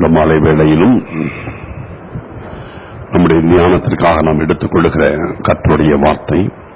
இந்த மாலை வேளையிலும் நம்முடைய ஞானத்திற்காக நாம் எடுத்துக்கொள்ளுகிற கர்த்தருடைய வார்த்தை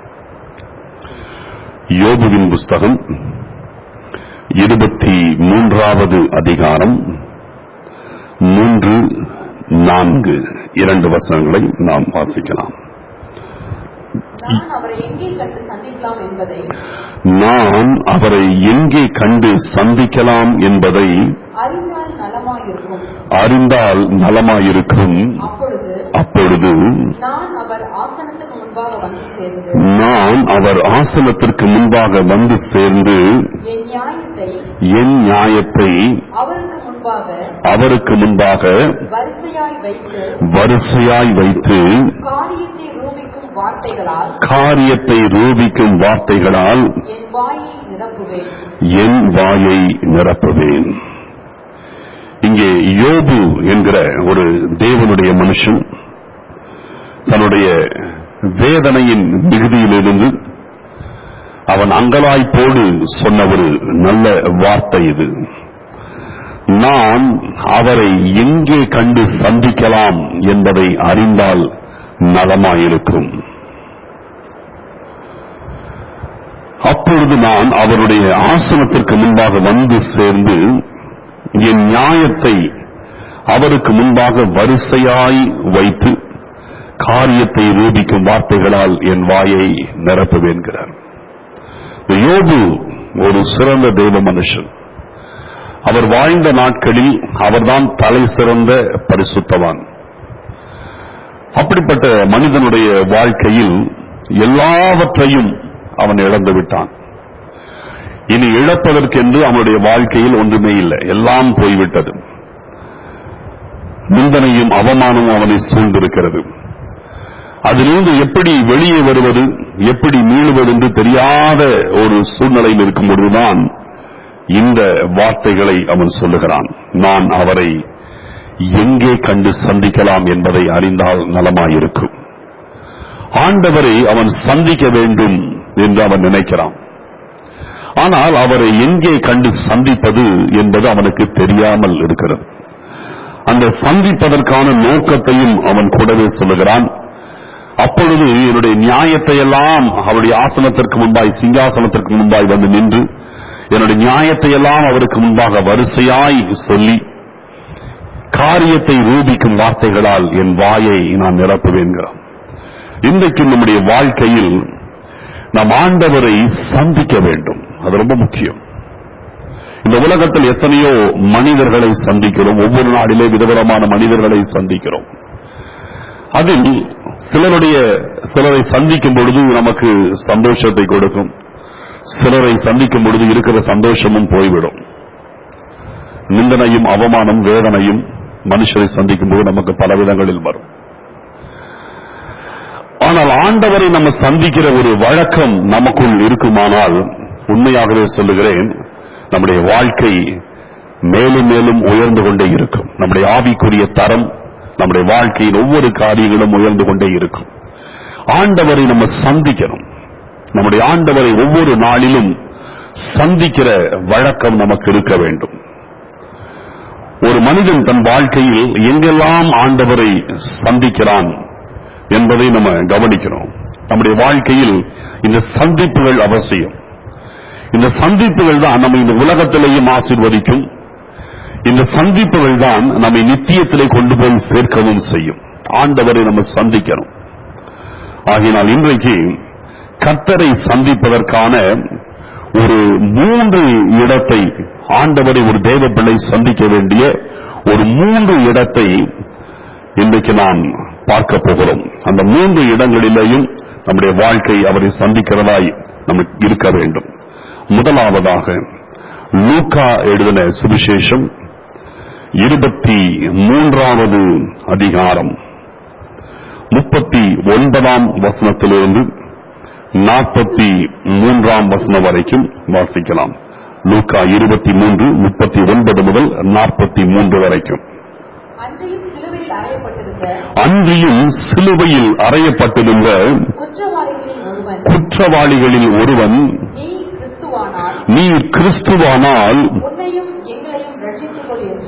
யோபுவின் புஸ்தகம் இருபத்தி மூன்றாவது அதிகாரம் மூன்று நான்கு இரண்டு வசனங்களை நாம் வாசிக்கலாம் நான் அவரை எங்கே கண்டு சந்திக்கலாம் என்பதை நான் அவரை எங்கே கண்டு சந்திக்கலாம் என்பதை அறிந்தால் நலமாயிருக்கும் அறிந்தால் நலமாயிருக்கும் அப்பொழுது அப்பொழுது நான் அவர் ஆசனத்துக்கு முன்பாக வந்து சேர்ந்து நான் அவர் ஆசனத்திற்கு முன்பாக வந்து சேர்ந்து என் நியாயத்தை என் நியாயத்தை அவருக்கு முன்பாக அவருக்கு முன்பாக வரிசையாய் வைத்து வரிசையாய் வைத்து காரியத்தை ரூபிக்கும் வார்த்தைகளால் காரியத்தை ரூபிக்கும் வார்த்தைகளால் என் வாயை நிரப்புவேன் என் வாயை நிரப்புவேன் இங்கே யோபு என்கிற ஒரு தேவனுடைய மனுஷன் தன்னுடைய வேதனையின் மிகுதியிலிருந்து அவன் அங்கலாய்ப்போடு சொன்ன ஒரு நல்ல வார்த்தை இது நான் அவரை எங்கே கண்டு சந்திக்கலாம் என்பதை அறிந்தால் நலமாயிருக்கும் அப்பொழுது நான் அவருடைய ஆசனத்திற்கு முன்பாக வந்து சேர்ந்து என் நியாயத்தை அவருக்கு முன்பாக வரிசையாய் வைத்து காரியத்தை ரூபிக்கும் வார்த்தைகளால் என் வாயை நிரப்புவேன்கிறார் யோபு ஒரு சிறந்த தெய்வ மனுஷன் அவர் வாழ்ந்த நாட்களில் அவர்தான் தலை சிறந்த பரிசுத்தவான் அப்படிப்பட்ட மனிதனுடைய வாழ்க்கையில் எல்லாவற்றையும் அவன் இழந்து விட்டான் இனி இழப்பதற்கென்று அவனுடைய வாழ்க்கையில் ஒன்றுமே இல்லை எல்லாம் போய்விட்டது நிந்தனையும் அவமானமும் அவனை சூழ்ந்திருக்கிறது அதிலிருந்து எப்படி வெளியே வருவது எப்படி மீளுவது என்று தெரியாத ஒரு சூழ்நிலையில் இருக்கும் பொழுதுதான் இந்த வார்த்தைகளை அவன் சொல்லுகிறான் நான் அவரை எங்கே கண்டு சந்திக்கலாம் என்பதை அறிந்தால் நலமாயிருக்கும் ஆண்டவரை அவன் சந்திக்க வேண்டும் என்று அவன் நினைக்கிறான் ஆனால் அவரை எங்கே கண்டு சந்திப்பது என்பது அவனுக்கு தெரியாமல் இருக்கிறது அந்த சந்திப்பதற்கான நோக்கத்தையும் அவன் கூடவே சொல்லுகிறான் அப்பொழுது என்னுடைய நியாயத்தை எல்லாம் அவருடைய ஆசனத்திற்கு முன்பாய் சிங்காசனத்திற்கு முன்பாய் வந்து நின்று என்னுடைய நியாயத்தை எல்லாம் அவருக்கு முன்பாக வரிசையாய் சொல்லி காரியத்தை ரூபிக்கும் வார்த்தைகளால் என் வாயை நான் நிரப்புவேன்கிறான் இன்றைக்கு நம்முடைய வாழ்க்கையில் நாம் ஆண்டவரை சந்திக்க வேண்டும் அது ரொம்ப முக்கியம் இந்த உலகத்தில் எத்தனையோ மனிதர்களை சந்திக்கிறோம் ஒவ்வொரு நாளிலே விதவிதமான மனிதர்களை சந்திக்கிறோம் அதில் சிலருடைய சிலரை சந்திக்கும் பொழுது நமக்கு சந்தோஷத்தை கொடுக்கும் சிலரை சந்திக்கும் பொழுது இருக்கிற சந்தோஷமும் போய்விடும் நிந்தனையும் அவமானம் வேதனையும் மனுஷரை சந்திக்கும் போது நமக்கு பல விதங்களில் வரும் ஆனால் ஆண்டவரை நம்ம சந்திக்கிற ஒரு வழக்கம் நமக்குள் இருக்குமானால் உண்மையாகவே சொல்லுகிறேன் நம்முடைய வாழ்க்கை மேலும் மேலும் உயர்ந்து கொண்டே இருக்கும் நம்முடைய ஆவிக்குரிய தரம் நம்முடைய வாழ்க்கையின் ஒவ்வொரு காரியங்களும் உயர்ந்து கொண்டே இருக்கும் ஆண்டவரை நம்ம சந்திக்கணும் நம்முடைய ஆண்டவரை ஒவ்வொரு நாளிலும் சந்திக்கிற வழக்கம் நமக்கு இருக்க வேண்டும் ஒரு மனிதன் தன் வாழ்க்கையில் எங்கெல்லாம் ஆண்டவரை சந்திக்கிறான் என்பதை நம்ம கவனிக்கிறோம் நம்முடைய வாழ்க்கையில் இந்த சந்திப்புகள் அவசியம் இந்த சந்திப்புகள் தான் நம்மை இந்த உலகத்திலேயும் ஆசீர்வதிக்கும் இந்த சந்திப்புகள் தான் நம்மை நித்தியத்திலே கொண்டு போய் சேர்க்கவும் செய்யும் ஆண்டவரை நம்ம சந்திக்கணும் ஆகினால் இன்றைக்கு கர்த்தரை சந்திப்பதற்கான ஒரு மூன்று இடத்தை ஆண்டவரை ஒரு தேவ பிள்ளை சந்திக்க வேண்டிய ஒரு மூன்று இடத்தை இன்றைக்கு நாம் பார்க்க போகிறோம் அந்த மூன்று இடங்களிலேயும் நம்முடைய வாழ்க்கை அவரை சந்திக்கிறதாய் நமக்கு இருக்க வேண்டும் முதலாவதாக லூக்கா எழுதின சுவிசேஷம் இருபத்தி மூன்றாவது அதிகாரம் முப்பத்தி ஒன்பதாம் வசனத்திலிருந்து நாற்பத்தி மூன்றாம் வசனம் வரைக்கும் வாசிக்கலாம் லூக்கா இருபத்தி மூன்று முப்பத்தி ஒன்பது முதல் நாற்பத்தி மூன்று வரைக்கும் அன்றையும் சிலுவையில் அறையப்பட்டிருந்த அன்றியும் சிலுவையில் அறையப்பட்டிருந்த குற்றவாளிகளில் ஒருவன் குற்றவாளிகளில் ஒருவன் நீ கிறிஸ்துவானால் நீர் கிறிஸ்துவானால் உன்னையும் எங்களையும் ரட்சித்துக் கொள் என்று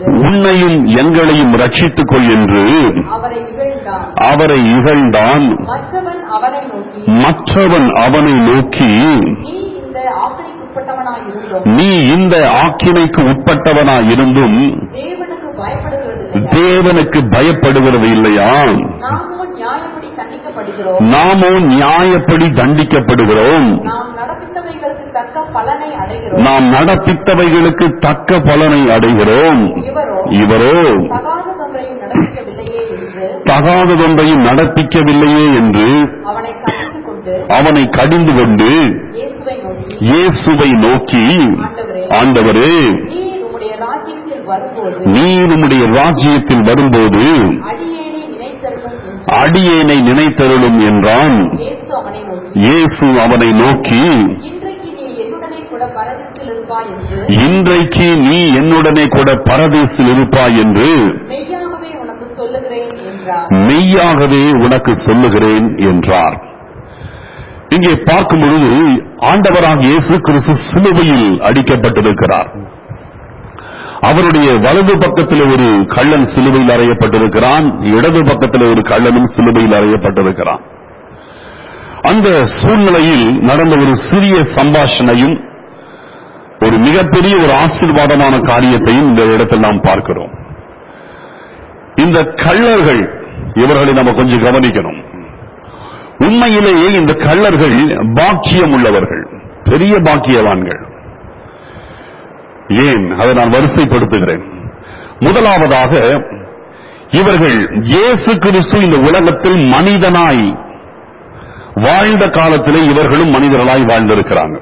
உன்னையும் எங்களையும் ரட்சித்துக் கொள் என்று அவரை இகழ்ந்தான் அவரை இகழ்ந்தான் மற்றவன் அவனை நோக்கி மற்றவன் அவனை நோக்கி நீ இந்த ஆக்கணிக்குட்பட்டவனாயிருந்தும் நீ இந்த ஆக்கினைக்கு உட்பட்டவனாய் இருந்தும் தேவனுக்கு பயப்படுகிறது தேவனுக்கு பயப்படுகிறது இல்லையா நாமோ நியாயப்படி தண்டிக்கப்படுகிறோம் நாமோ நியாயப்படி தண்டிக்கப்படுகிறோம் நாம் நடப்பித்தவைகளுக்கு தக்க பலனை அடைகிறோம் நாம் நடப்பித்தவைகளுக்கு தக்க பலனை அடைகிறோம் இவரோ இவரோ தகாததொன்றையும் நடப்பிக்கவில்லையே என்று தகாததொன்றையும் நடப்பிக்கவில்லையே என்று அவனை கடிந்து கொண்டு அவனை கடிந்து கொண்டு இயேசுவை நோக்கி இயேசுவை நோக்கி ஆண்டவரே ஆண்டவரே நீர் உம்முடைய ராஜ்யத்தில் வரும்போது நீ உம்முடைய ராஜ்யத்தில் வரும்போது அடியேனை நினைத்தருளும் என்று அடியேனை நினைத்தருளும் என்றான் இயேசு அவனை நோக்கி இயேசு அவனை நோக்கி இன்றைக்கு நீ என்னுடனே கூட பரதத்தில் இருப்பாய் என்று இன்றைக்கு நீ என்னுடனே கூட பரதேசில் இருப்பாய் என்று மெய்யாகவே உனக்கு சொல்லுகிறேன் என்றார் மெய்யாகவே உனக்கு சொல்லுகிறேன் என்றார் இங்கே பார்க்கும் பொழுது ஆண்டவராக இயேசு கிறிஸ்து சிலுவையில் அடிக்கப்பட்டிருக்கிறார் அவருடைய வலது பக்கத்தில் ஒரு கள்ளன் சிலுவையில் அறையப்பட்டிருக்கிறான் இடது பக்கத்தில் ஒரு கள்ளனும் சிலுவையில் அறையப்பட்டிருக்கிறான் அந்த சூழ்நிலையில் நடந்த ஒரு சிறிய சம்பாஷணையும் ஒரு மிகப்பெரிய ஒரு ஆசீர்வாதமான காரியத்தையும் இந்த இடத்தில் நாம் பார்க்கிறோம் இந்த கள்ளர்கள் இவர்களை நம்ம கொஞ்சம் கவனிக்கணும் உண்மையிலேயே இந்த கள்ளர்கள் பாக்கியம் உள்ளவர்கள் பெரிய பாக்கியவான்கள் ஏன் அதை நான் வரிசைப்படுத்துகிறேன் முதலாவதாக இவர்கள் இயேசு கிறிஸ்து இந்த உலகத்தில் மனிதனாய் வாழ்ந்த காலத்திலே இவர்களும் மனிதர்களாய் வாழ்ந்திருக்கிறாங்க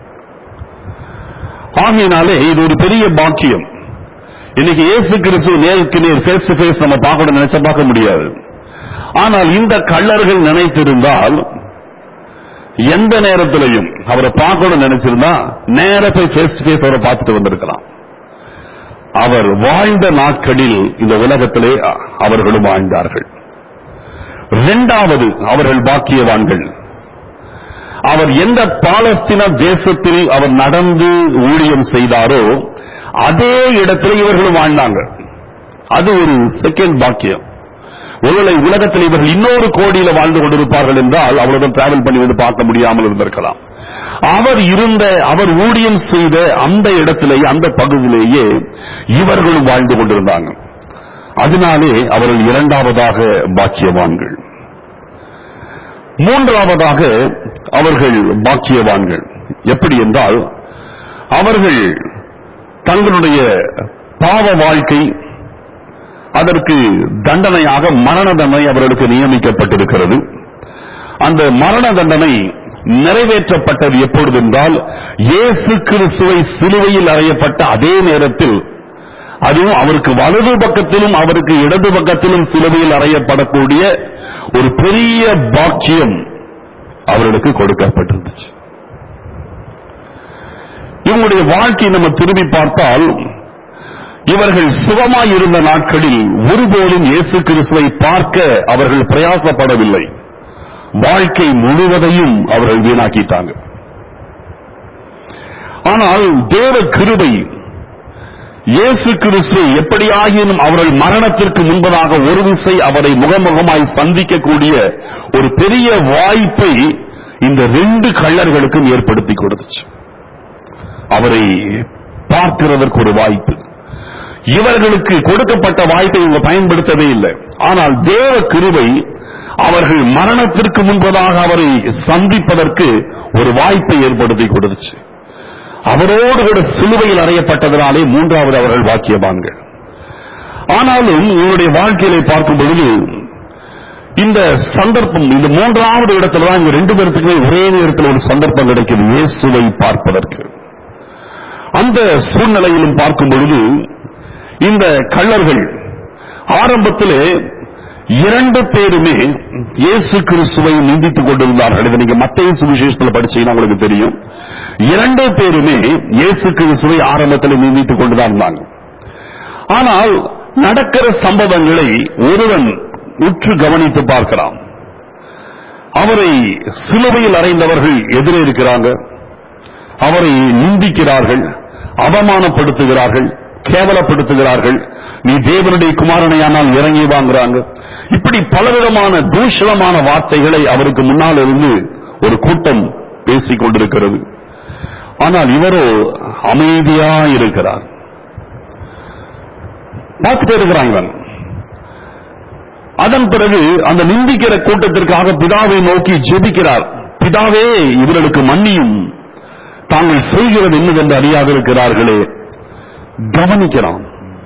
ஆகையினாலே இது ஒரு பெரிய பாக்கியம் இன்னைக்கு இயேசு கிறிஸ்து நேருக்கு நேர் ஃபேஸ் டு ஃபேஸ் நம்ம பார்க்கணும் நினைச்சா பார்க்க முடியாது ஆனால் இந்த கள்ளர்கள் நினைத்திருந்தால் எந்த நேரத்திலையும் அவரை பார்க்கணும் நினைச்சிருந்தா நேர போய் ஃபேஸ் டு ஃபேஸ் அவரை பார்த்துட்டு வந்திருக்கலாம் அவர் வாழ்ந்த நாட்களில் இந்த உலகத்திலே அவர்களும் வாழ்ந்தார்கள் இரண்டாவது அவர்கள் பாக்கியவான்கள் அவர் எந்த பாலஸ்தீன தேசத்தில் அவர் நடந்து ஊழியம் செய்தாரோ அதே இடத்துல இவர்களும் வாழ்ந்தாங்க அது ஒரு செகண்ட் பாக்கியம் ஒருவேளை உலகத்தில் இவர்கள் இன்னொரு கோடியில வாழ்ந்து கொண்டிருப்பார்கள் என்றால் அவ்வளவுதான் டிராவல் பண்ணி வந்து பார்க்க முடியாமல் இருந்திருக்கலாம் அவர் இருந்த அவர் ஊழியம் செய்த அந்த இடத்திலேயே அந்த பகுதியிலேயே இவர்களும் வாழ்ந்து கொண்டிருந்தாங்க அதனாலே அவர்கள் இரண்டாவதாக பாக்கியவான்கள் மூன்றாவதாக அவர்கள் பாக்கியவான்கள் எப்படி என்றால் அவர்கள் தங்களுடைய பாவ வாழ்க்கை அதற்கு தண்டனையாக மரண தண்டனை அவர்களுக்கு நியமிக்கப்பட்டிருக்கிறது அந்த மரண தண்டனை நிறைவேற்றப்பட்டது எப்பொழுது என்றால் இயேசு கிறிஸ்துவை சிலுவையில் அறையப்பட்ட அதே நேரத்தில் அதுவும் அவருக்கு வலது பக்கத்திலும் அவருக்கு இடது பக்கத்திலும் சிலுவையில் அறையப்படக்கூடிய ஒரு பெரிய பாக்கியம் அவர்களுக்கு கொடுக்கப்பட்டிருந்துச்சு இவங்களுடைய வாழ்க்கையை நம்ம திரும்பி பார்த்தால் இவர்கள் சுகமாய் இருந்த நாட்களில் ஒருபோதும் இயேசு கிறிஸ்துவை பார்க்க அவர்கள் பிரயாசப்படவில்லை வாழ்க்கை முழுவதையும் அவர்கள் வீணாக்கிட்டாங்க ஆனால் தேவ கிருபை இயேசு கிறிஸ்து எப்படியாகினும் அவர்கள் மரணத்திற்கு முன்பதாக ஒரு விசை அவரை முகமுகமாய் சந்திக்கக்கூடிய ஒரு பெரிய வாய்ப்பை இந்த ரெண்டு கள்ளர்களுக்கும் ஏற்படுத்தி கொடுத்துச்சு அவரை பார்க்கிறதற்கு ஒரு வாய்ப்பு இவர்களுக்கு கொடுக்கப்பட்ட வாய்ப்பை இவங்க பயன்படுத்தவே இல்லை ஆனால் தேவ கிருபை அவர்கள் மரணத்திற்கு முன்பதாக அவரை சந்திப்பதற்கு ஒரு வாய்ப்பை ஏற்படுத்தி கொடுத்துச்சு அவரோடு கூட சிலுவையில் அறையப்பட்டதனாலே மூன்றாவது அவர்கள் வாக்கியவான்கள் ஆனாலும் இவருடைய வாழ்க்கையிலே பார்க்கும் பொழுது இந்த சந்தர்ப்பம் இந்த மூன்றாவது இடத்துல தான் இங்க ரெண்டு பேர்த்துக்குமே ஒரே நேரத்தில் ஒரு சந்தர்ப்பம் கிடைக்குது இயேசுவை பார்ப்பதற்கு அந்த சூழ்நிலையிலும் பார்க்கும் பொழுது இந்த கள்ளர்கள் ஆரம்பத்திலே இரண்டு பேருமே இயேசு கிறிஸ்துவை நிந்தித்துக் கொண்டிருந்தார்கள் இதை நீங்க மத்திய சுவிசேஷத்தில் படிச்சீங்கன்னா உங்களுக்கு தெரியும் இரண்டு பேருமே இயேசு கிறிஸ்துவை ஆரம்பத்தில் நிந்தித்துக் கொண்டுதான் இருந்தாங்க ஆனால் நடக்கிற சம்பவங்களை ஒருவன் உற்று கவனித்து பார்க்கிறான் அவரை சிலுவையில் அறைந்தவர்கள் எதிரே இருக்கிறாங்க அவரை நிந்திக்கிறார்கள் அவமானப்படுத்துகிறார்கள் கேவலப்படுத்துகிறார்கள் நீ தேவனுடைய குமாரனையானால் இறங்கி வாங்குறாங்க இப்படி பலவிதமான தூஷணமான வார்த்தைகளை அவருக்கு முன்னால் இருந்து ஒரு கூட்டம் பேசிக் கொண்டிருக்கிறது ஆனால் இவரோ அமைதியா இருக்கிறார் பார்த்துட்டே இருக்கிறான் இவன் அதன் பிறகு அந்த நிந்திக்கிற கூட்டத்திற்காக பிதாவை நோக்கி ஜெபிக்கிறார் பிதாவே இவர்களுக்கு மன்னியும் தாங்கள் செய்கிறது என்னவென்று அறியாதிருக்கிறார்களே கவனிக்கிறான்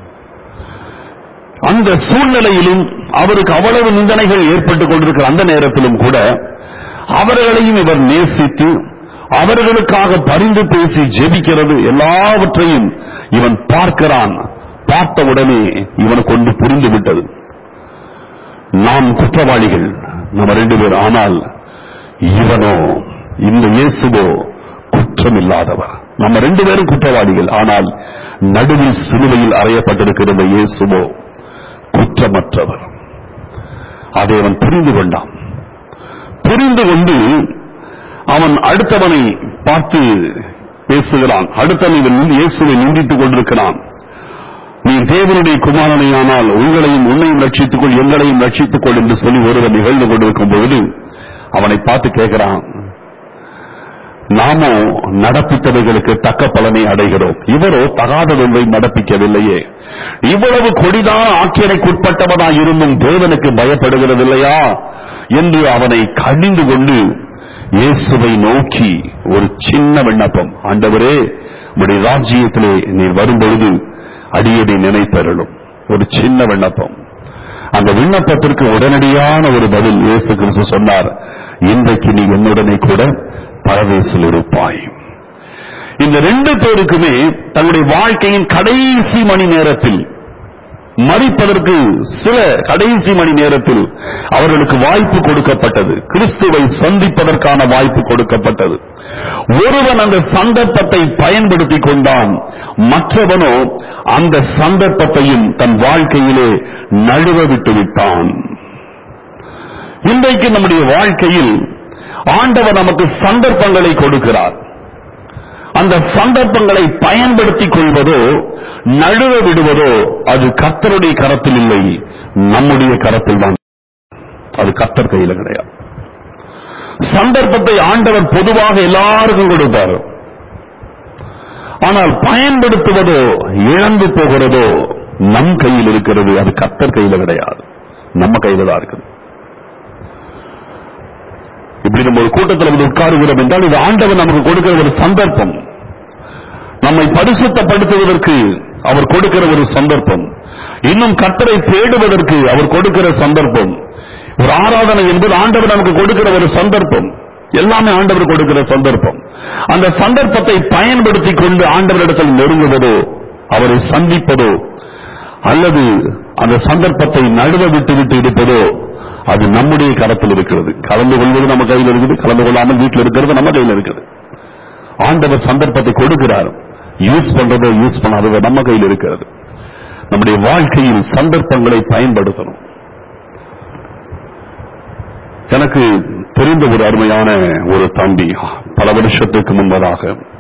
அந்த சூழ்நிலையிலும் அவருக்கு அவ்வளவு நிந்தனைகள் ஏற்பட்டுக் கொண்டிருக்கிற அந்த நேரத்திலும் கூட அவர்களையும் இவர் நேசித்து அவர்களுக்காக பரிந்து பேசி ஜெபிக்கிறது எல்லாவற்றையும் இவன் பார்க்கிறான் பார்த்த உடனே இவனுக்கு ஒன்று புரிந்து விட்டது நாம் குற்றவாளிகள் நம்ம ரெண்டு பேர் ஆனால் இவனோ இந்த இயேசுவோ குற்றமில்லாதவர் நம்ம ரெண்டு பேரும் குற்றவாளிகள் ஆனால் நடுவில் சிலுவையில் அறையப்பட்டிருக்கிற இந்த இயேசுவோ குற்றமற்றவர் அதை அவன் புரிந்து கொண்டான் புரிந்து கொண்டு அவன் அடுத்தவனை பார்த்து பேசுகிறான் அடுத்தவன் இவன் இயேசுவை நிந்தித்துக் கொண்டிருக்கிறான் நீ தேவனுடைய குமாரனையானால் உங்களையும் உன்னையும் ரட்சித்துக் கொள் எங்களையும் ரட்சித்துக் கொள் என்று சொல்லி ஒருவன் நிகழ்ந்து கொண்டிருக்கும் பொழுது அவனை பார்த்து கேட்கிறான் நாமோ நடப்பித்தவைகளுக்கு தக்க பலனை அடைகிறோம் இவரோ தகாததொன்றை நடப்பிக்கவில்லையே இவ்வளவு கொடிதான ஆக்கியனைக்குட்பட்டவனாய் இருந்தும் தேவனுக்கு பயப்படுகிறதில்லையா என்று அவனை கடிந்து கொண்டு இயேசுவை நோக்கி ஒரு சின்ன விண்ணப்பம் ஆண்டவரே உடைய ராஜ்யத்திலே நீர் வரும்பொழுது அடியதை நினைப்பருளும் ஒரு சின்ன விண்ணப்பம் அந்த விண்ணப்பத்திற்கு உடனடியான ஒரு பதில் இயேசு கிறிஸ்து சொன்னார் இன்றைக்கு நீ என்னுடனே கூட பரதேசில் இருப்பாய் இந்த ரெண்டு பேருக்குமே தன்னுடைய வாழ்க்கையின் கடைசி மணி நேரத்தில் மறிப்பதற்கு சில கடைசி மணி நேரத்தில் அவர்களுக்கு வாய்ப்பு கொடுக்கப்பட்டது கிறிஸ்துவை சந்திப்பதற்கான வாய்ப்பு கொடுக்கப்பட்டது ஒருவன் அந்த சந்தர்ப்பத்தை பயன்படுத்திக் கொண்டான் மற்றவனோ அந்த சந்தர்ப்பத்தையும் தன் வாழ்க்கையிலே நழுவ விட்டு விட்டான் இன்றைக்கு நம்முடைய வாழ்க்கையில் ஆண்டவர் நமக்கு சந்தர்ப்பங்களை கொடுக்கிறார் அந்த சந்தர்ப்பங்களை பயன்படுத்திக் கொள்வதோ நழுவ விடுவதோ அது கர்த்தருடைய கரத்தில் இல்லை நம்முடைய கரத்தில் தான் அது கர்த்தர் கையில கிடையாது சந்தர்ப்பத்தை ஆண்டவர் பொதுவாக எல்லாருக்கும் கொடுப்பார் ஆனால் பயன்படுத்துவதோ இழந்து போகிறதோ நம் கையில் இருக்கிறது அது கர்த்தர் கையில கிடையாது நம்ம கையில தான் இருக்குது இப்படி நம்ம ஒரு கூட்டத்தில் வந்து உட்காருகிறோம் என்றால் இது ஆண்டவர் நமக்கு கொடுக்கிற ஒரு சந்தர்ப்பம் நம்மை பரிசுத்தப்படுத்துவதற்கு அவர் கொடுக்கிற ஒரு சந்தர்ப்பம் இன்னும் கத்தரை தேடுவதற்கு அவர் கொடுக்கிற சந்தர்ப்பம் ஒரு ஆராதனை என்பது ஆண்டவர் நமக்கு கொடுக்கிற ஒரு சந்தர்ப்பம் எல்லாமே ஆண்டவர் கொடுக்கிற சந்தர்ப்பம் அந்த சந்தர்ப்பத்தை பயன்படுத்திக் கொண்டு ஆண்டவரிடத்தில் நெருங்குவதோ அவரை சந்திப்பதோ அல்லது அந்த சந்தர்ப்பத்தை நழுவ விட்டு விட்டு இருப்பதோ அது நம்முடைய கரத்தில் இருக்கிறது கலந்து கொள்வது நம்ம கையில் இருக்குது கலந்து கொள்ளாமல் வீட்டில் இருக்கிறது நம்ம கையில் இருக்குது ஆண்டவர் சந்தர்ப்பத்தை கொடுக்கிறார் யூஸ் பண்றதோ யூஸ் பண்ணாததோ நம்ம கையில் இருக்கிறது நம்முடைய வாழ்க்கையில் சந்தர்ப்பங்களை பயன்படுத்தணும் எனக்கு தெரிந்த ஒரு அருமையான ஒரு தம்பி பல வருஷத்துக்கு முன்பதாக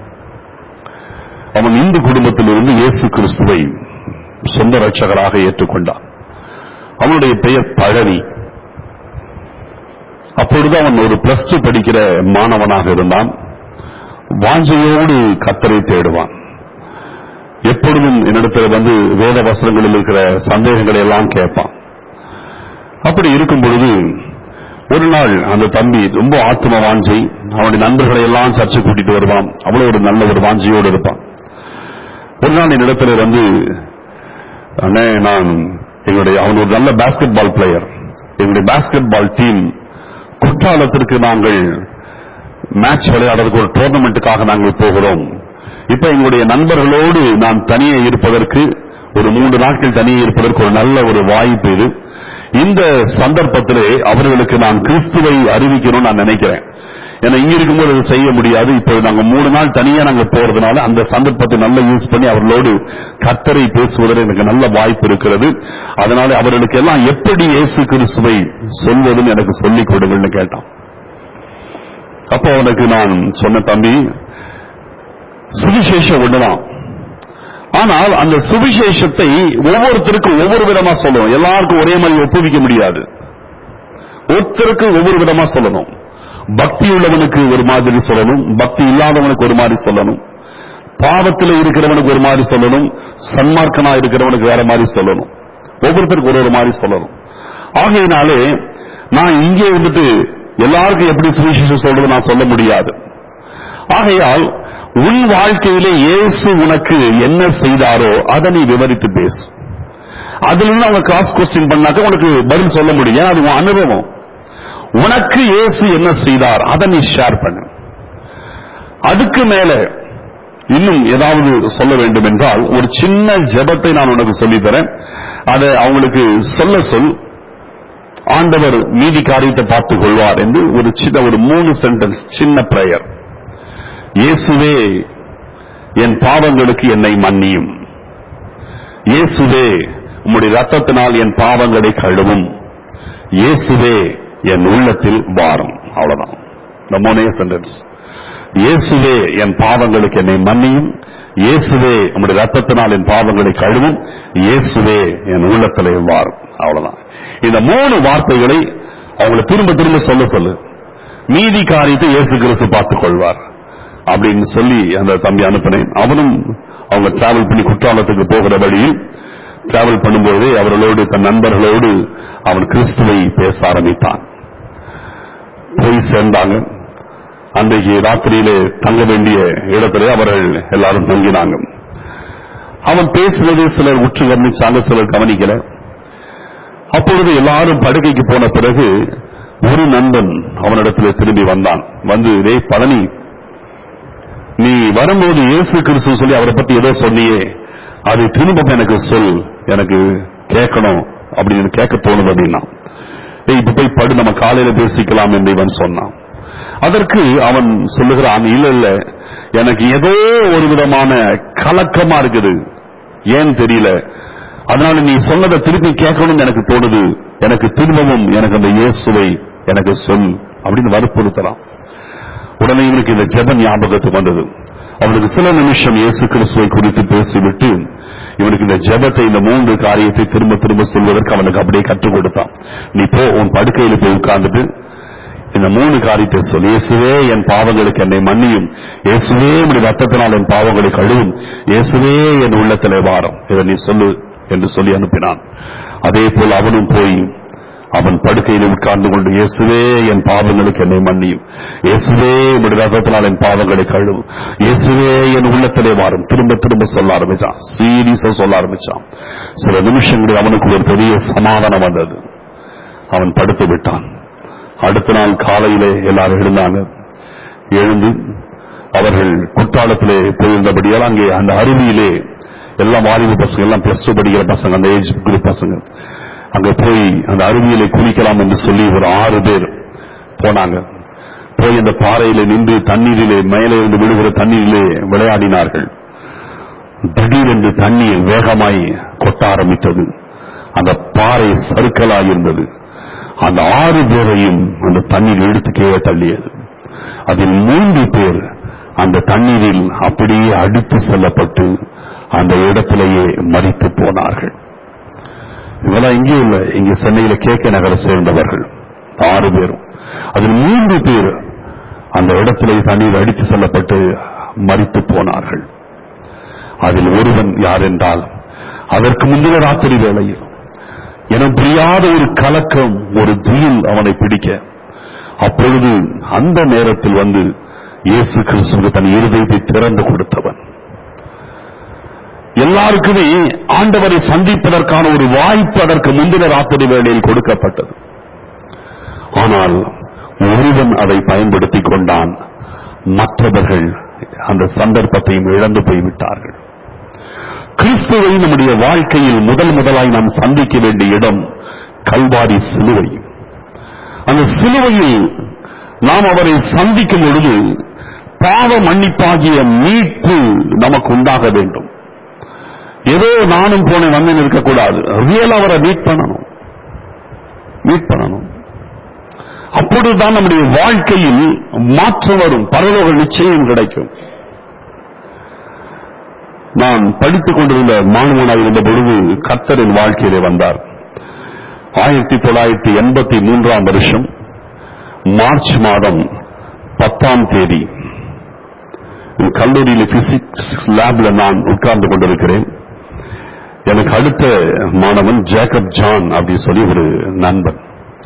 அவன் இந்து குடும்பத்திலிருந்து இயேசு கிறிஸ்துவை சொந்த ரட்சகராக ஏற்றுக்கொண்டான் அவனுடைய பெயர் பழனி அப்பொழுது அவன் ஒரு பிளஸ் டூ படிக்கிற மாணவனாக இருந்தான் வாஞ்சையோடு கத்தரை தேடுவான் எப்பொழுதும் என்னிடத்தில் வந்து வேத வசனங்களில் இருக்கிற சந்தேகங்களை எல்லாம் கேட்பான் அப்படி இருக்கும் பொழுது ஒரு நாள் அந்த தம்பி ரொம்ப ஆத்ம வாஞ்சை அவனுடைய நண்பர்களை எல்லாம் சர்ச்சை கூட்டிட்டு வருவான் அவ்வளவு ஒரு நல்ல ஒரு வாஞ்சையோடு இருப்பான் ஒரு நாள் என்னிடத்தில் வந்து அண்ணே நான் எங்களுடைய அவன் ஒரு நல்ல பாஸ்கெட் பால் பிளேயர் எங்களுடைய பாஸ்கெட் பால் டீம் குற்றாலத்திற்கு நாங்கள் மேட்ச் விளையாடுறதுக்கு ஒரு டோர்னமெண்ட்டுக்காக நாங்கள் போகிறோம் இப்ப எங்களுடைய நண்பர்களோடு நான் தனியே இருப்பதற்கு ஒரு மூன்று நாட்கள் தனியே இருப்பதற்கு ஒரு நல்ல ஒரு வாய்ப்பு இது இந்த சந்தர்ப்பத்திலே அவர்களுக்கு நான் கிறிஸ்துவை அறிவிக்கணும்னு நான் நினைக்கிறேன் ஏன்னா இங்க இருக்கும்போது அதை செய்ய முடியாது இப்போ நாங்க மூணு நாள் தனியா நாங்க போறதுனால அந்த சந்தர்ப்பத்தை நல்லா யூஸ் பண்ணி அவர்களோடு கத்தரை பேசுவதில் எனக்கு நல்ல வாய்ப்பு இருக்கிறது அதனால அவர்களுக்கு எல்லாம் எப்படி இயேசு கிறிஸ்துவை சொல்வதுன்னு எனக்கு சொல்லிக் கொடுங்கள்னு கேட்டான் அப்போ அவனுக்கு நான் சொன்ன தம்பி சுவிசேஷம் ஒண்ணுதான் ஆனால் அந்த சுவிசேஷத்தை ஒவ்வொருத்தருக்கும் ஒவ்வொரு விதமா சொல்லணும் எல்லாருக்கும் ஒரே மாதிரி ஒப்புவிக்க முடியாது ஒருத்தருக்கு ஒவ்வொரு விதமா சொல்லணும் பக்தி உள்ளவனுக்கு ஒரு மாதிரி சொல்லணும் பக்தி இல்லாதவனுக்கு ஒரு மாதிரி சொல்லணும் பாவத்தில் இருக்கிறவனுக்கு ஒரு மாதிரி சொல்லணும் சன்மார்க்கனா இருக்கிறவனுக்கு வேற மாதிரி சொல்லணும் ஒவ்வொருத்தருக்கு ஒரு ஒரு மாதிரி சொல்லணும் ஆகையினாலே நான் இங்கே இருந்துட்டு எல்லாருக்கும் எப்படி சுவிசேஷம் சொல்றது நான் சொல்ல முடியாது ஆகையால் உன் வாழ்க்கையிலே இயேசு உனக்கு என்ன செய்தாரோ அதை நீ விவரித்து பேசு அதுல இருந்து அவங்க கிராஸ் கொஸ்டின் பண்ணாக்க உனக்கு பதில் சொல்ல முடியும் ஏன்னா அது உன் அனுபவம் உனக்கு இயேசு என்ன செய்தார் அதை நீ ஷேர் பண்ணு அதுக்கு மேல இன்னும் ஏதாவது சொல்ல வேண்டும் என்றால் ஒரு சின்ன ஜெபத்தை நான் உனக்கு சொல்லித் தரேன் அதை அவங்களுக்கு சொல்ல சொல் ஆண்டவர் மீதி காரியத்தை பார்த்துக் கொள்வார் என்று ஒரு சின்ன ஒரு மூணு சென்டென்ஸ் சின்ன பிரேயர் இயேசுவே என் பாவங்களுக்கு என்னை மன்னியும் இயேசுவே உம்முடைய ரத்தத்தினால் என் பாவங்களை கழுவும் இயேசுவே என் உள்ளத்தில் வாரும் அவ்வளவுதான் இந்த மூணே சென்டென்ஸ் இயேசுவே என் பாவங்களுக்கு என்னை மன்னியும் இயேசுவே உம்முடைய ரத்தத்தினால் என் பாவங்களை கழுவும் இயேசுவே என் உள்ளத்திலே வாரும் அவ்வளவுதான் இந்த மூணு வார்த்தைகளை அவங்களை திரும்ப திரும்ப சொல்ல சொல்லு மீதி காரியத்தை இயேசு கிறிஸ்து பார்த்துக் கொள்வார் அப்படின்னு சொல்லி அந்த தம்பி அனுப்பினேன் அவனும் அவங்க டிராவல் பண்ணி குற்றாலத்துக்கு போகிற வழியில் டிராவல் பண்ணும்போதே அவர்களோடு தன் நண்பர்களோடு அவன் கிறிஸ்துவை பேச ஆரம்பித்தான் போய் சேர்ந்தாங்க அன்றைக்கு ராத்திரியிலே தங்க வேண்டிய இடத்திலே அவர்கள் எல்லாரும் தங்கினாங்க அவன் பேசுவதை சிலர் உற்று கவனிச்சாங்க சிலர் கவனிக்கல அப்பொழுது எல்லாரும் படுக்கைக்கு போன பிறகு ஒரு நண்பன் அவனிடத்தில் திரும்பி வந்தான் வந்து இதே பழனி நீ வரும்போது இயேசு கிறிஸ்து சொல்லி அவரை பத்தி ஏதோ சொன்னியே அதை திரும்ப எனக்கு சொல் எனக்கு கேட்கணும் அப்படின்னு கேட்க தோணுது அப்படின்னா ஏய் இப்ப போய் படு நம்ம காலையில பேசிக்கலாம் என்று இவன் சொன்னான் அதற்கு அவன் சொல்லுகிறான் இல்ல இல்ல எனக்கு ஏதோ ஒரு விதமான கலக்கமா இருக்குது ஏன் தெரியல அதனால நீ சொன்னதை திருப்பி கேட்கணும்னு எனக்கு தோணுது எனக்கு திரும்பவும் எனக்கு அந்த இயேசுவை எனக்கு சொல் அப்படின்னு வற்புறுத்தலாம் உடனே இவனுக்கு இந்த ஜெப ஞாபகத்துக்கு வந்தது அவனுக்கு சில நிமிஷம் இயேசு கிறிஸ்துவை குறித்து பேசிவிட்டு இவனுக்கு இந்த ஜெபத்தை இந்த மூன்று காரியத்தை திரும்ப திரும்ப சொல்வதற்கு அவனுக்கு அப்படியே கற்றுக் கொடுத்தான் நீ போ உன் படுக்கையில போய் உட்கார்ந்துட்டு இந்த மூணு காரியத்தை சொல் இயேசுவே என் பாவங்களுக்கு என்னை மன்னியும் இயேசுவே உடைய ரத்தத்தினால் என் பாவங்களை கழுவும் இயேசுவே என் உள்ளத்திலே வாரம் இதை நீ சொல்லு என்று சொல்லி அனுப்பினான் அதே போல் அவனும் போய் அவன் படுக்கையில் உட்கார்ந்து கொண்டு இயேசுவே என் பாவங்களுக்கு என்னை மன்னியும் இயேசுவே உடைய ரத்தத்தினால் என் பாவங்களை கழுவும் இயேசுவே என் உள்ளத்திலே வாரும் திரும்ப திரும்ப சொல்ல ஆரம்பிச்சான் சீரியஸா சொல்ல ஆரம்பிச்சான் சில நிமிஷங்களில் அவனுக்கு ஒரு பெரிய சமாதானம் வந்தது அவன் படுத்து விட்டான் அடுத்த நாள் காலையிலே எல்லாரும் எழுந்தாங்க எழுந்து அவர்கள் குற்றாலத்திலே போயிருந்தபடியால் அங்கே அந்த அருவியிலே எல்லாம் வாலிப பசங்க எல்லாம் பிளஸ் டூ படிக்கிற பசங்க அந்த ஏஜ் குரூப் பசங்க அங்க போய் அந்த அருவியிலே குளிக்கலாம் என்று சொல்லி ஒரு ஆறு பேர் போனாங்க போய் அந்த பாறையிலே நின்று தண்ணீரிலே மேலே இருந்து விழுகிற தண்ணீரிலே விளையாடினார்கள் திடீரென்று தண்ணீர் வேகமாய் கொட்ட ஆரம்பித்தது அந்த பாறை சறுக்கலாய் இருந்தது அந்த ஆறு பேரையும் அந்த தண்ணீர் எடுத்து கீழே தள்ளியது அதில் மூன்று பேர் அந்த தண்ணீரில் அப்படியே அடித்து செல்லப்பட்டு அந்த இடத்திலேயே மறித்து போனார்கள் இவெல்லாம் இங்கே இல்லை இங்க சென்னையில கேக்க நகரை சேர்ந்தவர்கள் ஆறு பேரும் அதில் மூன்று பேர் அந்த இடத்திலே தண்ணீர் அடித்து செல்லப்பட்டு மறித்து போனார்கள் அதில் ஒருவன் யார் என்றால் அதற்கு முந்தைய ராத்திரி வேளையில் என புரியாத ஒரு கலக்கம் ஒரு தீயில் அவனை பிடிக்க அப்பொழுது அந்த நேரத்தில் வந்து இயேசு கிறிஸ்துவுக்கு தன் இருதயத்தை திறந்து கொடுத்தவன் எல்லாருக்குமே ஆண்டவரை சந்திப்பதற்கான ஒரு வாய்ப்பு அதற்கு முந்தின ராத்திரி வேளையில் கொடுக்கப்பட்டது ஆனால் ஒருவன் அதை பயன்படுத்திக் கொண்டான் மற்றவர்கள் அந்த சந்தர்ப்பத்தையும் இழந்து போய்விட்டார்கள் கிறிஸ்துவை நம்முடைய வாழ்க்கையில் முதல் முதலாய் நாம் சந்திக்க வேண்டிய இடம் கல்வாரி சிலுவை அந்த சிலுவையில் நாம் அவரை சந்திக்கும் பொழுது பாவ மன்னிப்பாகிய மீட்பு நமக்கு உண்டாக வேண்டும் ஏதோ நானும் போன வந்தேன் இருக்கக்கூடாது ரியல் அவரை மீட் பண்ணணும் மீட் பண்ணணும் அப்பொழுதுதான் நம்முடைய வாழ்க்கையில் மாற்றம் வரும் பரலோக நிச்சயம் கிடைக்கும் நான் படித்துக் கொண்டிருந்த மாணவனாக இருந்த பொழுது கர்த்தரின் வாழ்க்கையிலே வந்தார் ஆயிரத்தி தொள்ளாயிரத்தி எண்பத்தி மூன்றாம் வருஷம் மார்ச் மாதம் பத்தாம் தேதி கல்லூரியில் பிசிக்ஸ் லேப்ல நான் உட்கார்ந்து கொண்டிருக்கிறேன் எனக்கு அடுத்த மாணவன் ஜேக்கப் ஜான் அப்படி சொல்லி ஒரு நண்பன்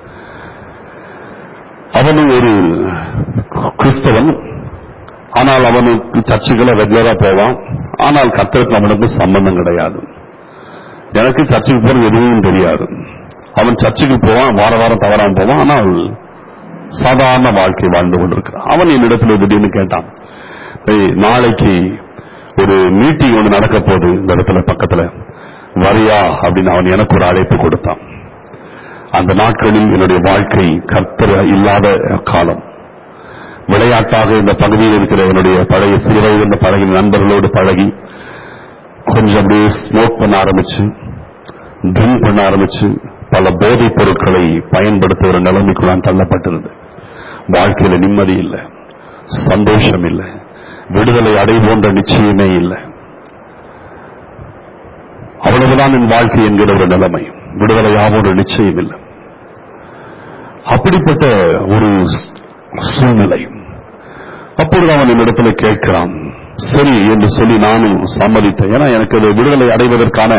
அவனும் ஒரு கிறிஸ்தவன் ஆனால் அவனுக்கு சர்ச்சுகளை ரெகுலரா போவான் ஆனால் கத்தருக்கு அவனுக்கு சம்பந்தம் கிடையாது எனக்கு சர்ச்சுக்கு போறது எதுவும் தெரியாது அவன் சர்ச்சுக்கு போவான் வார வாரம் தவறாம போவான் ஆனால் சாதாரண வாழ்க்கை வாழ்ந்து கொண்டிருக்கிறான் அவன் என்னிடத்தில் திடீர்னு கேட்டான் "ஏய், நாளைக்கு ஒரு மீட்டிங் ஒன்று நடக்க போகுது இந்த இடத்துல பக்கத்துல வரியா அப்படின்னு அவன் எனக்கு ஒரு அழைப்பு கொடுத்தான் அந்த நாட்களில் என்னுடைய வாழ்க்கை கர்த்தர் இல்லாத காலம் விளையாட்டாக இந்த பகுதியில் இருக்கிற என்னுடைய பழைய சிறுவயது இந்த பழகிய நண்பர்களோடு பழகி கொஞ்சம் அப்படியே ஸ்மோக் பண்ண ஆரம்பிச்சு ட்ரிங்க் பண்ண ஆரம்பிச்சு பல போதைப் பொருட்களை பயன்படுத்துகிற நிலைமைக்கு நான் தள்ளப்பட்டிருந்தேன் வாழ்க்கையில நிம்மதி இல்லை சந்தோஷம் இல்லை விடுதலை அடைவோன்ற நிச்சயமே இல்லை அவ்வளவுதான் என் வாழ்க்கை என்கிற ஒரு நிலைமை விடுதலை ஆவோன்ற நிச்சயம் இல்லை அப்படிப்பட்ட ஒரு சூழ்நிலை அப்பொழுது அவன் என்னிடத்துல கேட்கிறான் சரி என்று சொல்லி நானும் சம்மதித்தேன் ஏன்னா எனக்கு அது விடுதலை அடைவதற்கான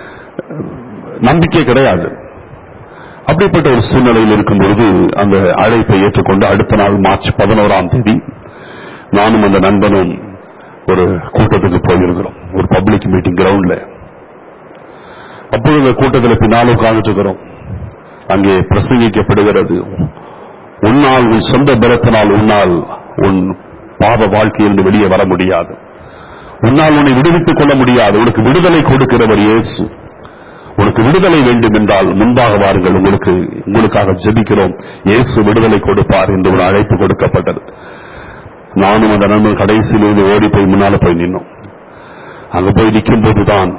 நம்பிக்கை கிடையாது அப்படிப்பட்ட ஒரு சூழ்நிலையில் இருக்கும் பொழுது அந்த அழைப்பை ஏற்றுக்கொண்டு அடுத்த நாள் மார்ச் பதினோராம் தேதி நானும் அந்த நண்பனும் ஒரு கூட்டத்துக்கு போயிருக்கிறோம் ஒரு பப்ளிக் மீட்டிங் கிரவுண்ட்ல அப்பொழுது அந்த கூட்டத்தில் பின்னால் உட்கார்ந்துட்டு இருக்கிறோம் அங்கே பிரசங்கிக்கப்படுகிறது உன்னால் உன் சொந்த பலத்தினால் உன்னால் உன் பாவ வாழ்க்கையிலிருந்து வெளியே வர முடியாது உன்னால் உன்னை விடுவித்துக் கொள்ள முடியாது உனக்கு விடுதலை கொடுக்கிறவர் இயேசு உனக்கு விடுதலை வேண்டும் என்றால் முன்பாக வாருங்கள் உங்களுக்கு உங்களுக்காக ஜெபிக்கிறோம் இயேசு விடுதலை கொடுப்பார் என்று ஒரு அழைப்பு கொடுக்கப்பட்டது நானும் அந்த நண்பன் கடைசியிலிருந்து ஓடி போய் முன்னால போய் நின்னோம் அங்க போய் நிற்கும் போதுதான்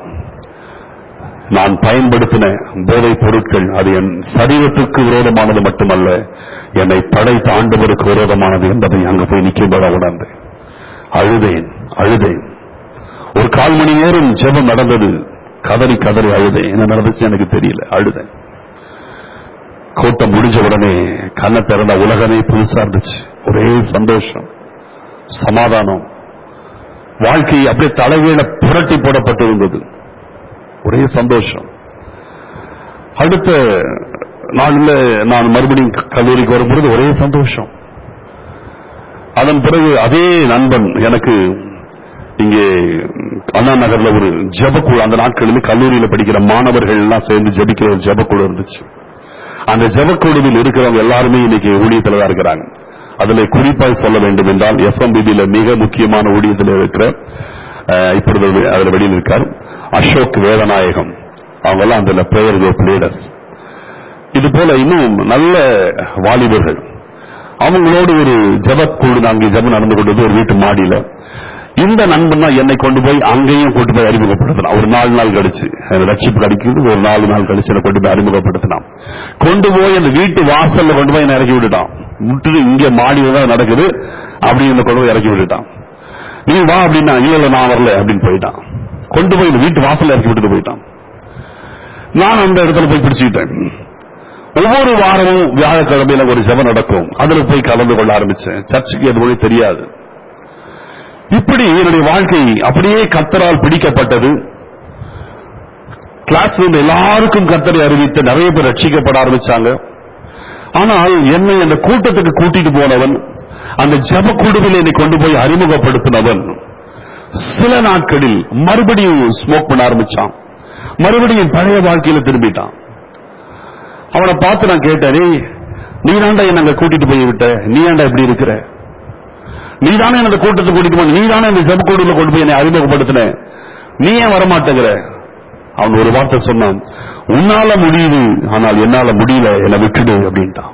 நான் பயன்படுத்தின போதைப் பொருட்கள் அது என் சரீரத்துக்கு விரோதமானது மட்டுமல்ல என்னை படைத்த ஆண்டவருக்கு விரோதமானது என்பதை அங்கு போய் நிற்கும்போது உணர்ந்தேன் அழுதேன் அழுதேன் ஒரு கால் மணி நேரம் ஜெபம் நடந்தது கதறி கதறி அழுதேன் என்ன நடந்துச்சு எனக்கு தெரியல அழுதேன் கூட்டம் முடிஞ்ச உடனே கண்ணை திறந்த உலகமே புதுசா இருந்துச்சு ஒரே சந்தோஷம் சமாதானம் வாழ்க்கை அப்படியே தலைகீழ புரட்டி போடப்பட்டிருந்தது ஒரே சந்தோஷம் அடுத்த நாளில் நான் மறுபடியும் கல்லூரிக்கு வரும்பொழுது ஒரே சந்தோஷம் அதன் பிறகு அதே நண்பன் எனக்கு இங்கே அண்ணா நகர்ல ஒரு ஜெபக்குழு அந்த நாட்களில் கல்லூரியில படிக்கிற மாணவர்கள் எல்லாம் சேர்ந்து ஜெபிக்கிற ஒரு ஜெபக்குழு இருந்துச்சு அந்த ஜெபக்குழுவில் இருக்கிறவங்க எல்லாருமே இன்னைக்கு ஊழியத்தில் தான் இருக்கிறாங்க அதுல குறிப்பாய் சொல்ல வேண்டும் என்றால் எஃப்எம்பிபியில மிக முக்கியமான ஊழியத்தில் இருக்கிற அஹ், இப்பொழுது அதுல வெளியில் இருக்கார் அசோக் வேதநாயகம் அவங்க எல்லாம் அந்த பிரேயர் குரூப் லீடர்ஸ் இது போல இன்னும் நல்ல வாலிபர்கள் அவங்களோடு ஒரு ஜபக்குழு அங்கே ஜபம் நடந்து கொண்டது ஒரு வீட்டு மாடியில இந்த நண்பன் தான் என்னை கொண்டு போய் அங்கேயும் கொண்டு போய் அறிமுகப்படுத்தினான் ஒரு நாலு நாள் கழிச்சு அந்த ரட்சிப்பு கிடைக்கிறது ஒரு நாலு நாள் கழிச்சு என்னை கொண்டு போய் அறிமுகப்படுத்தினான் கொண்டு போய் அந்த வீட்டு வாசல்ல கொண்டு போய் என்னை இறக்கி விட்டுட்டான் விட்டுட்டு இங்க மாடியில தான் நடக்குது அப்படி என்னை கொண்டு போய் இறக்கி விட்டுட்டான் நீ வா அப்படின்னா இல்ல இல்ல நான் வரல அப்படின்னு போயிட்டான் கொண்டு போய் இந்த வீட்டு வாசல்ல இறக்கி விட்டுட்டு போயிட்டான் நான் அந்த இடத்துல போய் பிடிச்சுக்கிட்டேன் ஒவ்வொரு வாரமும் வியாழக்கிழமையில ஒரு ஜெபம் நடக்கும் அதுல போய் கலந்து கொள்ள ஆரம்பிச்சேன் சர்ச்சுக்கு எதுவுமே தெரியாது இப்படி என்னுடைய வாழ்க்கை அப்படியே கத்தரால் பிடிக்கப்பட்டது கிளாஸ் ரூம் எல்லாருக்கும் கத்தரை அறிவித்து நிறைய பேர் ரட்சிக்கப்பட ஆரம்பிச்சாங்க ஆனால் என்னை அந்த கூட்டத்துக்கு கூட்டிட்டு போனவன் அந்த ஜப குழுவில் என்னை கொண்டு போய் அறிமுகப்படுத்தினவன் சில நாட்களில் மறுபடியும் ஸ்மோக் பண்ண ஆரம்பிச்சான் மறுபடியும் பழைய வாழ்க்கையில திரும்பிட்டான் அவனை பார்த்து நான் கேட்டேன் "ஏய், நீ தாண்டா என்ன அங்க கூட்டிட்டு போய் விட்ட நீ ஏன்டா இப்படி இருக்கிற நீ தானே அந்த கூட்டத்தை கூட்டிட்டு போன நீ தானே இந்த ஜபக்கூடுல கொண்டு போய் என்னை அறிமுகப்படுத்தின நீ ஏன் வரமாட்டேங்கிற அவன் ஒரு வார்த்தை சொன்னான் உன்னால முடியுது ஆனால் என்னால முடியல என்னை விட்டுடு அப்படின்ட்டான்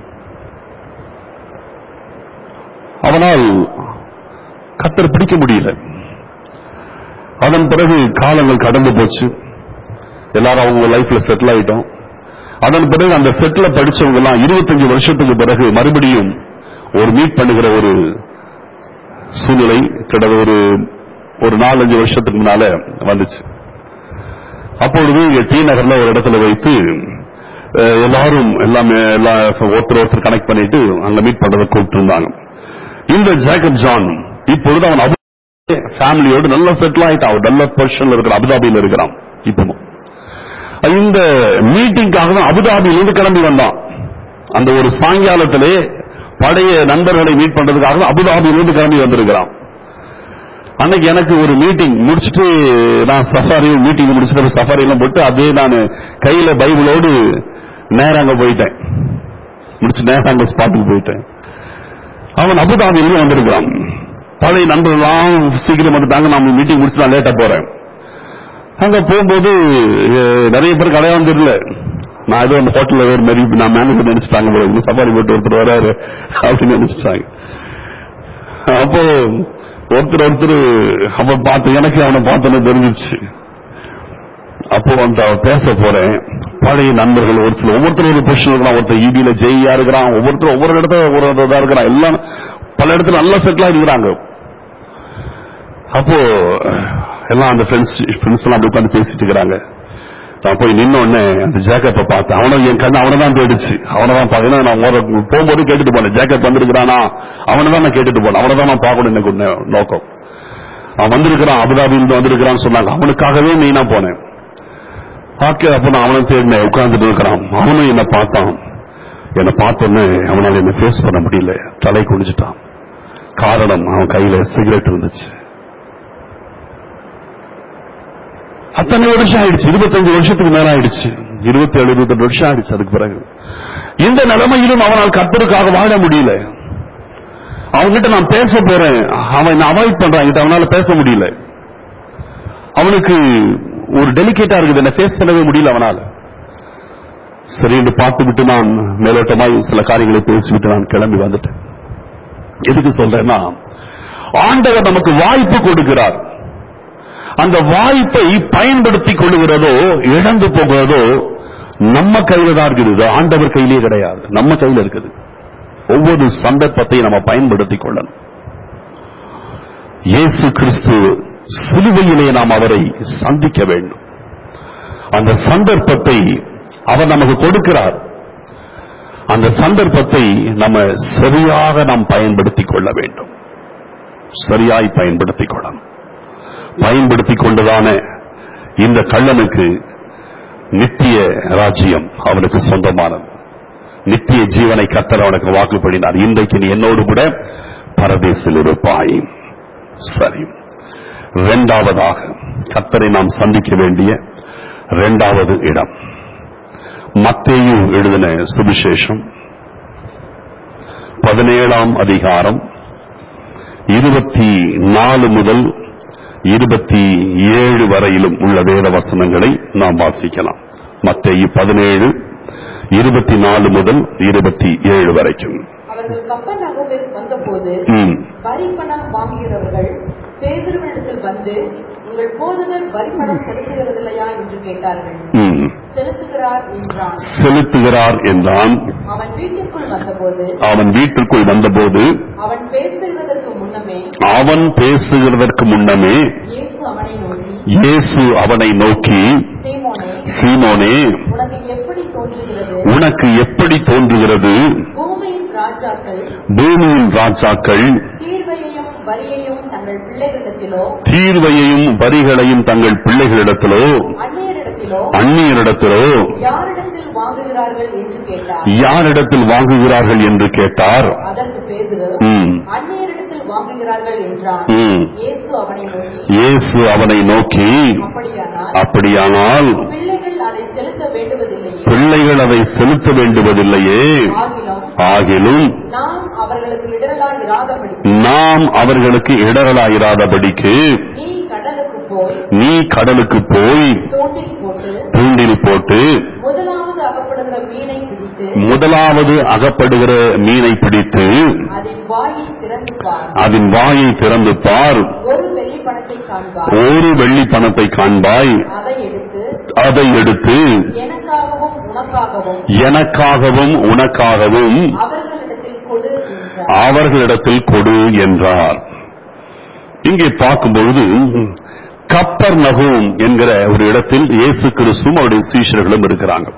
அவனால் கத்தர் பிடிக்க முடியல அதன் பிறகு காலங்கள் கடந்து போச்சு எல்லாரும் அவங்க லைஃப்ல செட்டில் ஆயிட்டோம் அதன் பிறகு அந்த செட்டில் படிச்சவங்க எல்லாம் இருபத்தஞ்சு வருஷத்துக்கு பிறகு மறுபடியும் ஒரு மீட் பண்ணுகிற ஒரு சூழ்நிலை கிட்ட ஒரு ஒரு நாலஞ்சு வருஷத்துக்கு முன்னால வந்துச்சு அப்பொழுது இங்க டி நகர்ல ஒரு இடத்துல வைத்து அஹ், எல்லாரும் எல்லாமே எல்லாம் ஒருத்தர் ஒருத்தர் கனெக்ட் பண்ணிட்டு அங்க மீட் பண்றதை கூப்பிட்டு இருந்தாங்க இந்த ஜேக்கப் ஜான் இப்பொழுது அவன் அபு ஃபேமிலியோடு நல்லா செட்டில் ஆயிட்டான் அவன் நல்ல பொசிஷன்ல இருக்கிறான் அபுதாபியில் இருக்கிறான் இப்போ இந்த மீட்டிங்காக தான் அபுதாபியிலிருந்து கிளம்பி வந்தான் அந்த ஒரு சாயங்காலத்திலே பழைய நண்பர்களை மீட் பண்றதுக்காக தான் அபுதாபியிலிருந்து கிளம்பி வந்திருக்கிறான் அன்னைக்கு எனக்கு ஒரு மீட்டிங் முடிச்சுட்டு நான் சஃபாரி மீட்டிங் முடிச்சுட்டு சஃபாரி எல்லாம் போட்டு அதே நான் கையில பைபிளோடு நேரா அங்க போயிட்டேன் முடிச்சு நேரா அங்க ஸ்பாட்டுக்கு போயிட்டேன் அவன் அபுதாபியிலிருந்து வந்திருக்கிறான் பழைய நண்பர்கள்லாம் சீக்கிரம் வந்துட்டாங்க நான் மீட்டிங் முடிச்சு நான் லேட்டா போறேன் அங்க போகும்போது அஹ், நிறைய பேருக்கு அடையாளம் தெரியல நான் ஏதோ அந்த ஹோட்டல்ல வேற மாதிரி நான் மேனேஜர் நினைச்சிட்டாங்க போல இருக்கு. சஃபாரி போட்டு ஒருத்தர் வராரு அப்படின்னு நினைச்சிட்டாங்க அப்போ ஒருத்தர் ஒருத்தர் அவன் பார்த்து எனக்கு அவனை பார்த்தோன்னு தெரிஞ்சிச்சு அப்போ வந்து அவன் பேச போறேன் பழைய நண்பர்கள் ஒரு சில ஒவ்வொருத்தரும் ஒரு பொசிஷன் இருக்கிறான் ஒருத்தர் இபியில ஜெய்யா இருக்கிறான் ஒவ்வொருத்தரும் ஒவ்வொரு இடத்துல ஒரு இதா இருக்கிறான் எல்லாம் பல இடத்துல நல்லா செட்டில் இருக்கிறாங்க அப்போ எல்லாம் அந்த ஃப்ரெண்ட்ஸ் ஃப்ரெண்ட்ஸ் எல்லாம் அப்படி உட்காந்து பேசிட்டு இருக்கிறாங்க நான் போய் நின்ன உடனே அந்த ஜேக்கப்பை பார்த்தேன் அவனை என் கண்ணு அவனை தான் தேடிச்சு அவனை தான் பார்த்தேன் நான் ஒரு போகும்போது கேட்டுட்டு போனேன் ஜேக்கப் வந்திருக்கிறானா அவனை தான் நான் கேட்டுட்டு போனேன் அவனை தான் நான் பார்க்கணும் எனக்கு ஒரு நே- நோக்கம் அவன் வந்திருக்கிறான் அபுதாபியிலிருந்து வந்திருக்கிறான்னு சொன்னாங்க அவனுக்காகவே மெயினா போனேன் ஓகே அப்ப நான் அவனை தேடினேன் உட்கார்ந்துட்டு இருக்கிறான் அவனும் என்ன பார்த்தான் என்னை பார்த்தோன்னே அவனால என்ன ஃபேஸ் பண்ண முடியல தலை குனிஞ்சிட்டான் காரணம் அவன் கையில சிகரெட் இருந்துச்சு அத்தனை வருஷம் ஆயிடுச்சு இருபத்தஞ்சு வருஷத்துக்கு மேல ஆயிடுச்சு இருபத்தி ஏழு இருபத்தெட்டு வருஷம் ஆயிடுச்சு அதுக்கு பிறகு இந்த நிலைமையிலும் அவனால் கத்தருக்காக வாழ முடியல அவன்கிட்ட நான் பேச போறேன் அவன் என்ன அவாய்ட் பண்றான் என்கிட்ட அவனால பேச முடியல அவனுக்கு ஒரு டெலிகேட்டா இருக்குது என்ன ஃபேஸ் பண்ணவே முடியல அவனால சரி என்று பார்த்து விட்டு நான் மேலோட்டமாய் சில காரியங்களை பேசிவிட்டு நான் கிளம்பி வந்துட்டேன் எதுக்கு சொல்றேன்னா ஆண்டவர் நமக்கு வாய்ப்பு கொடுக்கிறார் அந்த வாய்ப்பை பயன்படுத்திக் கொள்ளுகிறதோ இழந்து போகிறதோ நம்ம கையில தான் இருக்குது இது ஆண்டவர் கையிலே கிடையாது நம்ம கையில இருக்குது ஒவ்வொரு சந்தர்ப்பத்தை நம்ம பயன்படுத்திக் கொள்ளணும் இயேசு கிறிஸ்து சிலுவையிலே நாம் அவரை சந்திக்க வேண்டும் அந்த சந்தர்ப்பத்தை அவர் நமக்கு கொடுக்கிறார் அந்த சந்தர்ப்பத்தை நம்ம சரியாக நாம் பயன்படுத்திக் கொள்ள வேண்டும் சரியாய் பயன்படுத்திக் கொள்ளணும் பயன்படுத்திக் கொண்டதான இந்த கள்ளனுக்கு நித்திய ராஜ்யம் அவனுக்கு சொந்தமானது நித்திய ஜீவனை கத்தர் அவனுக்கு வாக்குப்படினார் இன்றைக்கு நீ என்னோடு கூட பரதேசில் இருப்பாய் சரி இரண்டாவதாக கத்தரை நாம் சந்திக்க வேண்டிய இரண்டாவது இடம் மத்தேயு எழுதின சுவிசேஷம் பதினேழாம் அதிகாரம் இருபத்தி நாலு முதல் இருபத்தி ஏழு வரையிலும் உள்ள வேத வசனங்களை நாம் வாசிக்கலாம் மத்தேயு பதினேழு இருபத்தி நாலு முதல் இருபத்தி ஏழு வரைக்கும் அவர்கள் கப்பல் நகரில் வந்தபோது ம், வரி பணம் வாங்குகிறவர்கள் பேதர்களிடத்தில் வந்து உங்கள் போதகர் வரி பணம் செலுத்துகிறதில்லையா என்று கேட்டார்கள் ம். செலுத்துகிறார் என்றான் செலுத்துகிறார் என்றான் அவன் வீட்டிற்குள் வந்தபோது அவன் வீட்டிற்குள் வந்தபோது அவன் பேசுகிறதற்கு முன்னமே அவன் பேசுகிறதற்கு முன்னமே இயேசு அவனை நோக்கி இயேசு அவனை நோக்கி சீமோனே சீமோனே உனக்கு எப்படி தோன்றுகிறது உனக்கு எப்படி தோன்றுகிறது பூமியின் ராஜாக்கள் பூமியின் ராஜாக்கள் தீர்வையையும் வரியையும் தங்கள் பிள்ளைகளிடத்திலோ தீர்வையையும் வரிகளையும் தங்கள் பிள்ளைகளிடத்திலோ அந்நியரிடத்திலோ அந்நியரிடத்திலோ யாரிடத்தில் வாங்குகிறார்கள் என்று கேட்டார் யாரிடத்தில் வாங்குகிறார்கள் என்று கேட்டார் அதற்கு பேதுரு ம், அந்நியரிடத்தில் வாங்குகிறார்கள் என்றான் ம். இயேசு அவனை நோக்கி இயேசு அவனை நோக்கி அப்படியானால் அப்படியானால் பிள்ளைகள் அதை செலுத்த வேண்டுவதில்லையே பிள்ளைகள் அதை செலுத்த வேண்டுவதில்லையே ஆகிலும் ஆகிலும் நாம் அவர்களுக்கு இடரலாய் இராதபடி நாம் அவர்களுக்கு இடரலாயிராதபடிக்கு நீ கடலுக்கு போய் நீ கடலுக்கு போய் தோண்டில் போட்டு தூண்டில் போட்டு முதலாவது அகப்படுகிற மீனை பிடித்து முதலாவது அகப்படுகிற மீனை பிடித்து அதன் வாயை திறந்து பார் அதன் வாயை திறந்து பார் ஒரு வெள்ளி பணத்தை காண்பார் ஒரு வெள்ளி பணத்தை காண்பாய் அதை எடுத்து அதை எடுத்து எனக்காகவும் உனக்காகவும் எனக்காகவும் உனக்காகவும் அவர்களிடத்தில் கொடு என்றார் அவர்களிடத்தில் கொடு என்றார் இங்கே பார்க்கும் பொழுது கப்பர் நகூம் என்கிற ஒரு இடத்தில் இயேசு கிறிஸ்துவும் அவருடைய சீஷர்களும் இருக்கிறாங்க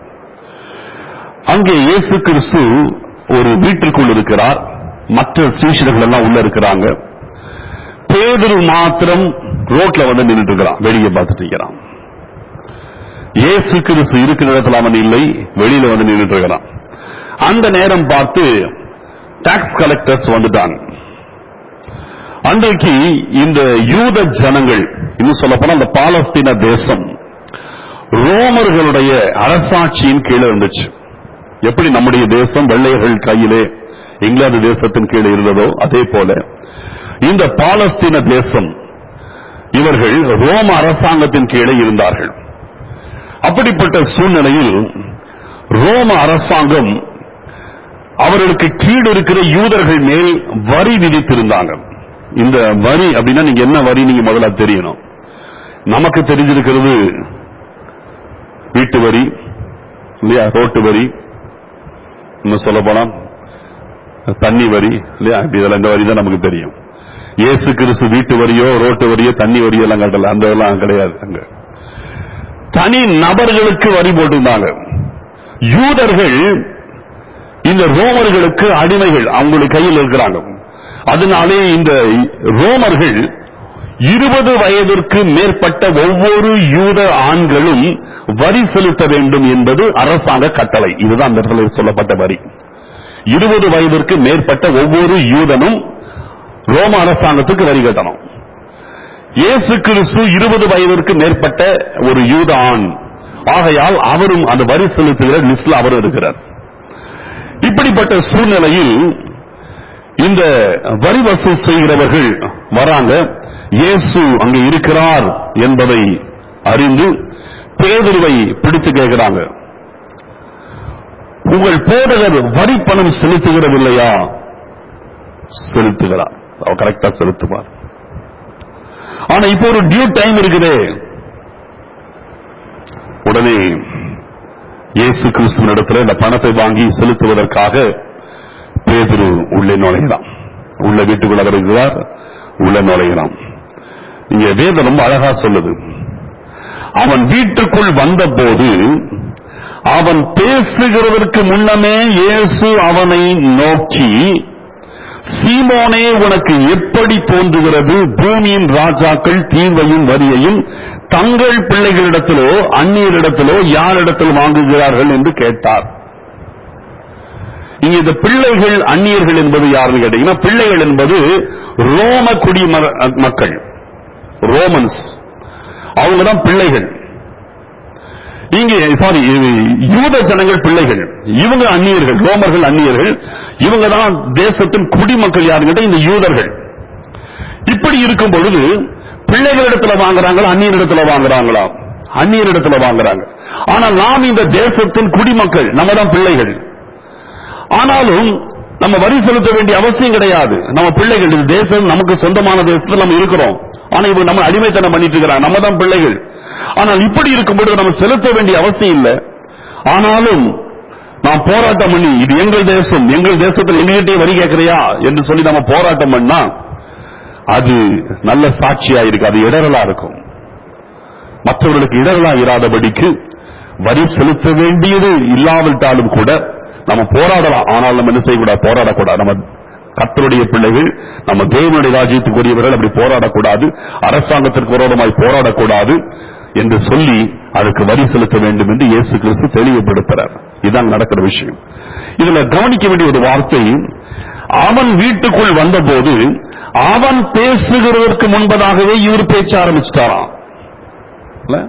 அங்கே இயேசு கிறிஸ்து ஒரு வீட்டிற்குள் இருக்கிறார் மற்ற சீஷர்கள் எல்லாம் உள்ள இருக்கிறாங்க பேதுரு மாத்திரம் ரோட்ல வந்து நின்றுட்டு இருக்கிறான் வெளியே பார்த்துட்டு இருக்கிறான் இயேசு கிறிஸ்து இருக்கிற இடத்துல அவன் இல்லை வெளியில வந்து நின்றுட்டு இருக்கிறான் அந்த நேரம் பார்த்து டாக்ஸ் கலெக்டர்ஸ் வந்துட்டாங்க அன்றைக்கு இந்த யூத ஜனங்கள் இன்னும் சொல்ல போனா அந்த பாலஸ்தீன தேசம் ரோமர்களுடைய அரசாட்சியின் கீழே இருந்துச்சு எப்படி நம்முடைய தேசம் வெள்ளையர்கள் கையிலே இங்கிலாந்து தேசத்தின் கீழே இருந்ததோ அதே போல இந்த பாலஸ்தீன தேசம் இவர்கள் ரோம அரசாங்கத்தின் கீழே இருந்தார்கள் அப்படிப்பட்ட சூழ்நிலையில் ரோம அரசாங்கம் அவர்களுக்கு கீழ் இருக்கிற யூதர்கள் மேல் வரி விதித்திருந்தாங்க இந்த வரி அப்படின்னா நீங்க என்ன வரி நீங்க முதல்ல தெரியணும் நமக்கு தெரிஞ்சிருக்கிறது வீட்டு வரி இல்லையா ரோட்டு வரி இன்னும் சொல்ல போனா தண்ணி வரி இல்லையா இப்படி இதெல்லாம் இந்த வரி தான் நமக்கு தெரியும் இயேசு கிறிஸ்து வீட்டு வரியோ ரோட்டு வரியோ தண்ணி வரியோ எல்லாம் கட்டல அந்த எல்லாம் கிடையாது அங்க தனி நபர்களுக்கு வரி போட்டிருந்தாங்க யூதர்கள் இந்த ரோமர்களுக்கு அடிமைகள் அவங்களுடைய கையில் இருக்கிறாங்க அதனாலே இந்த ரோமர்கள் இருபது வயதிற்கு மேற்பட்ட ஒவ்வொரு யூத ஆண்களும் வரி செலுத்த வேண்டும் என்பது அரசாங்க கட்டளை இதுதான் அந்த இடத்துல சொல்லப்பட்ட வரி இருபது வயதிற்கு மேற்பட்ட ஒவ்வொரு யூதனும் ரோம அரசாங்கத்துக்கு வரி கட்டணும் இயேசு கிறிஸ்து இருபது வயதிற்கு மேற்பட்ட ஒரு யூத ஆண் ஆகையால் அவரும் அந்த வரி செலுத்துகிற லிஸ்ட்ல அவரும் இருக்கிறார் இப்படிப்பட்ட சூழ்நிலையில் இந்த வரி வசூல் செய்கிறவர்கள் வராங்க இயேசு அங்கே இருக்கிறார் என்பதை அறிந்து பேதுருவை பிடித்து கேட்கிறாங்க உங்கள் போதகர் வரி பணம் செலுத்துகிறதில்லையா செலுத்துகிறார் அவர் கரெக்டா செலுத்துவார் ஆனா இப்போ ஒரு டியூ டைம் இருக்குதே உடனே இயேசு கிறிஸ்துவின் இடத்துல இந்த பணத்தை வாங்கி செலுத்துவதற்காக பேதுரு உள்ளே நுழைகிறான் உள்ள வீட்டுக்குள்ள வருகிறார் உள்ள நுழைகிறான் இங்க வேதம் ரொம்ப அழகா சொல்லுது அவன் வீட்டுக்குள் வந்தபோது அவன் பேசுகிறதற்கு முன்னமே இயேசு அவனை நோக்கி சீமோனே உனக்கு எப்படி தோன்றுகிறது பூமியின் ராஜாக்கள் தீர்வையும் வரியையும் தங்கள் பிள்ளைகளிடத்திலோ அந்நியரிடத்திலோ யாரிடத்தில் வாங்குகிறார்கள் என்று கேட்டார் இங்க இந்த பிள்ளைகள் அந்நியர்கள் என்பது யாருன்னு கேட்டீங்கன்னா பிள்ளைகள் என்பது ரோம குடி மக்கள் ரோமன்ஸ் அவங்க தான் பிள்ளைகள் இங்கே சாரி யூத ஜனங்கள் பிள்ளைகள் இவங்க அந்நியர்கள் ரோமர்கள் அந்நியர்கள் இவங்க தான் தேசத்தின் குடிமக்கள் யாருன்னு கேட்டா இந்த யூதர்கள் இப்படி இருக்கும் பொழுது பிள்ளைகளிடத்துல வாங்குறாங்களா அந்நியரிடத்துல வாங்குறாங்களா அந்நியரிடத்துல வாங்குறாங்க ஆனால் நாம் இந்த தேசத்தின் குடிமக்கள் நம்ம தான் பிள்ளைகள் ஆனாலும் நம்ம வரி செலுத்த வேண்டிய அவசியம் கிடையாது நம்ம பிள்ளைகள் இது தேசம் நமக்கு சொந்தமான தேசத்தில் நம்ம இருக்கிறோம் ஆனா இவங்க நம்ம அடிமைத்தனம் பண்ணிட்டு இருக்கிறாங்க நம்ம தான் பிள்ளைகள் ஆனால் இப்படி இருக்கும்போது நம்ம செலுத்த வேண்டிய அவசியம் இல்லை ஆனாலும் நாம் போராட்டம் பண்ணி இது எங்கள் தேசம் எங்கள் தேசத்தில் எங்ககிட்டே வரி கேட்கிறியா என்று சொல்லி நம்ம போராட்டம் பண்ணா அது நல்ல சாட்சியா இருக்கு அது இடரலா இருக்கும் மற்றவர்களுக்கு இடரலா இராதபடிக்கு வரி செலுத்த வேண்டியது இல்லாவிட்டாலும் கூட நம்ம போராடலாம் ஆனால் நம்ம என்ன செய்யக்கூடாது போராடக்கூடாது நம்ம கத்தருடைய பிள்ளைகள் நம்ம தேவனுடைய ராஜ்யத்துக்குரியவர்கள் அப்படி போராடக்கூடாது அரசாங்கத்திற்கு விரோதமாய் போராடக்கூடாது என்று சொல்லி அதுக்கு வரி செலுத்த வேண்டும் என்று இயேசு கிறிஸ்து தெளிவுபடுத்துறார் இதுதான் நடக்கிற விஷயம் இதுல கவனிக்க வேண்டிய ஒரு வார்த்தை அவன் வீட்டுக்குள் வந்தபோது அவன் பேசுகிறதற்கு முன்பதாகவே இவர் பேச்ச ஆரம்பிச்சிட்டாராம் இல்ல?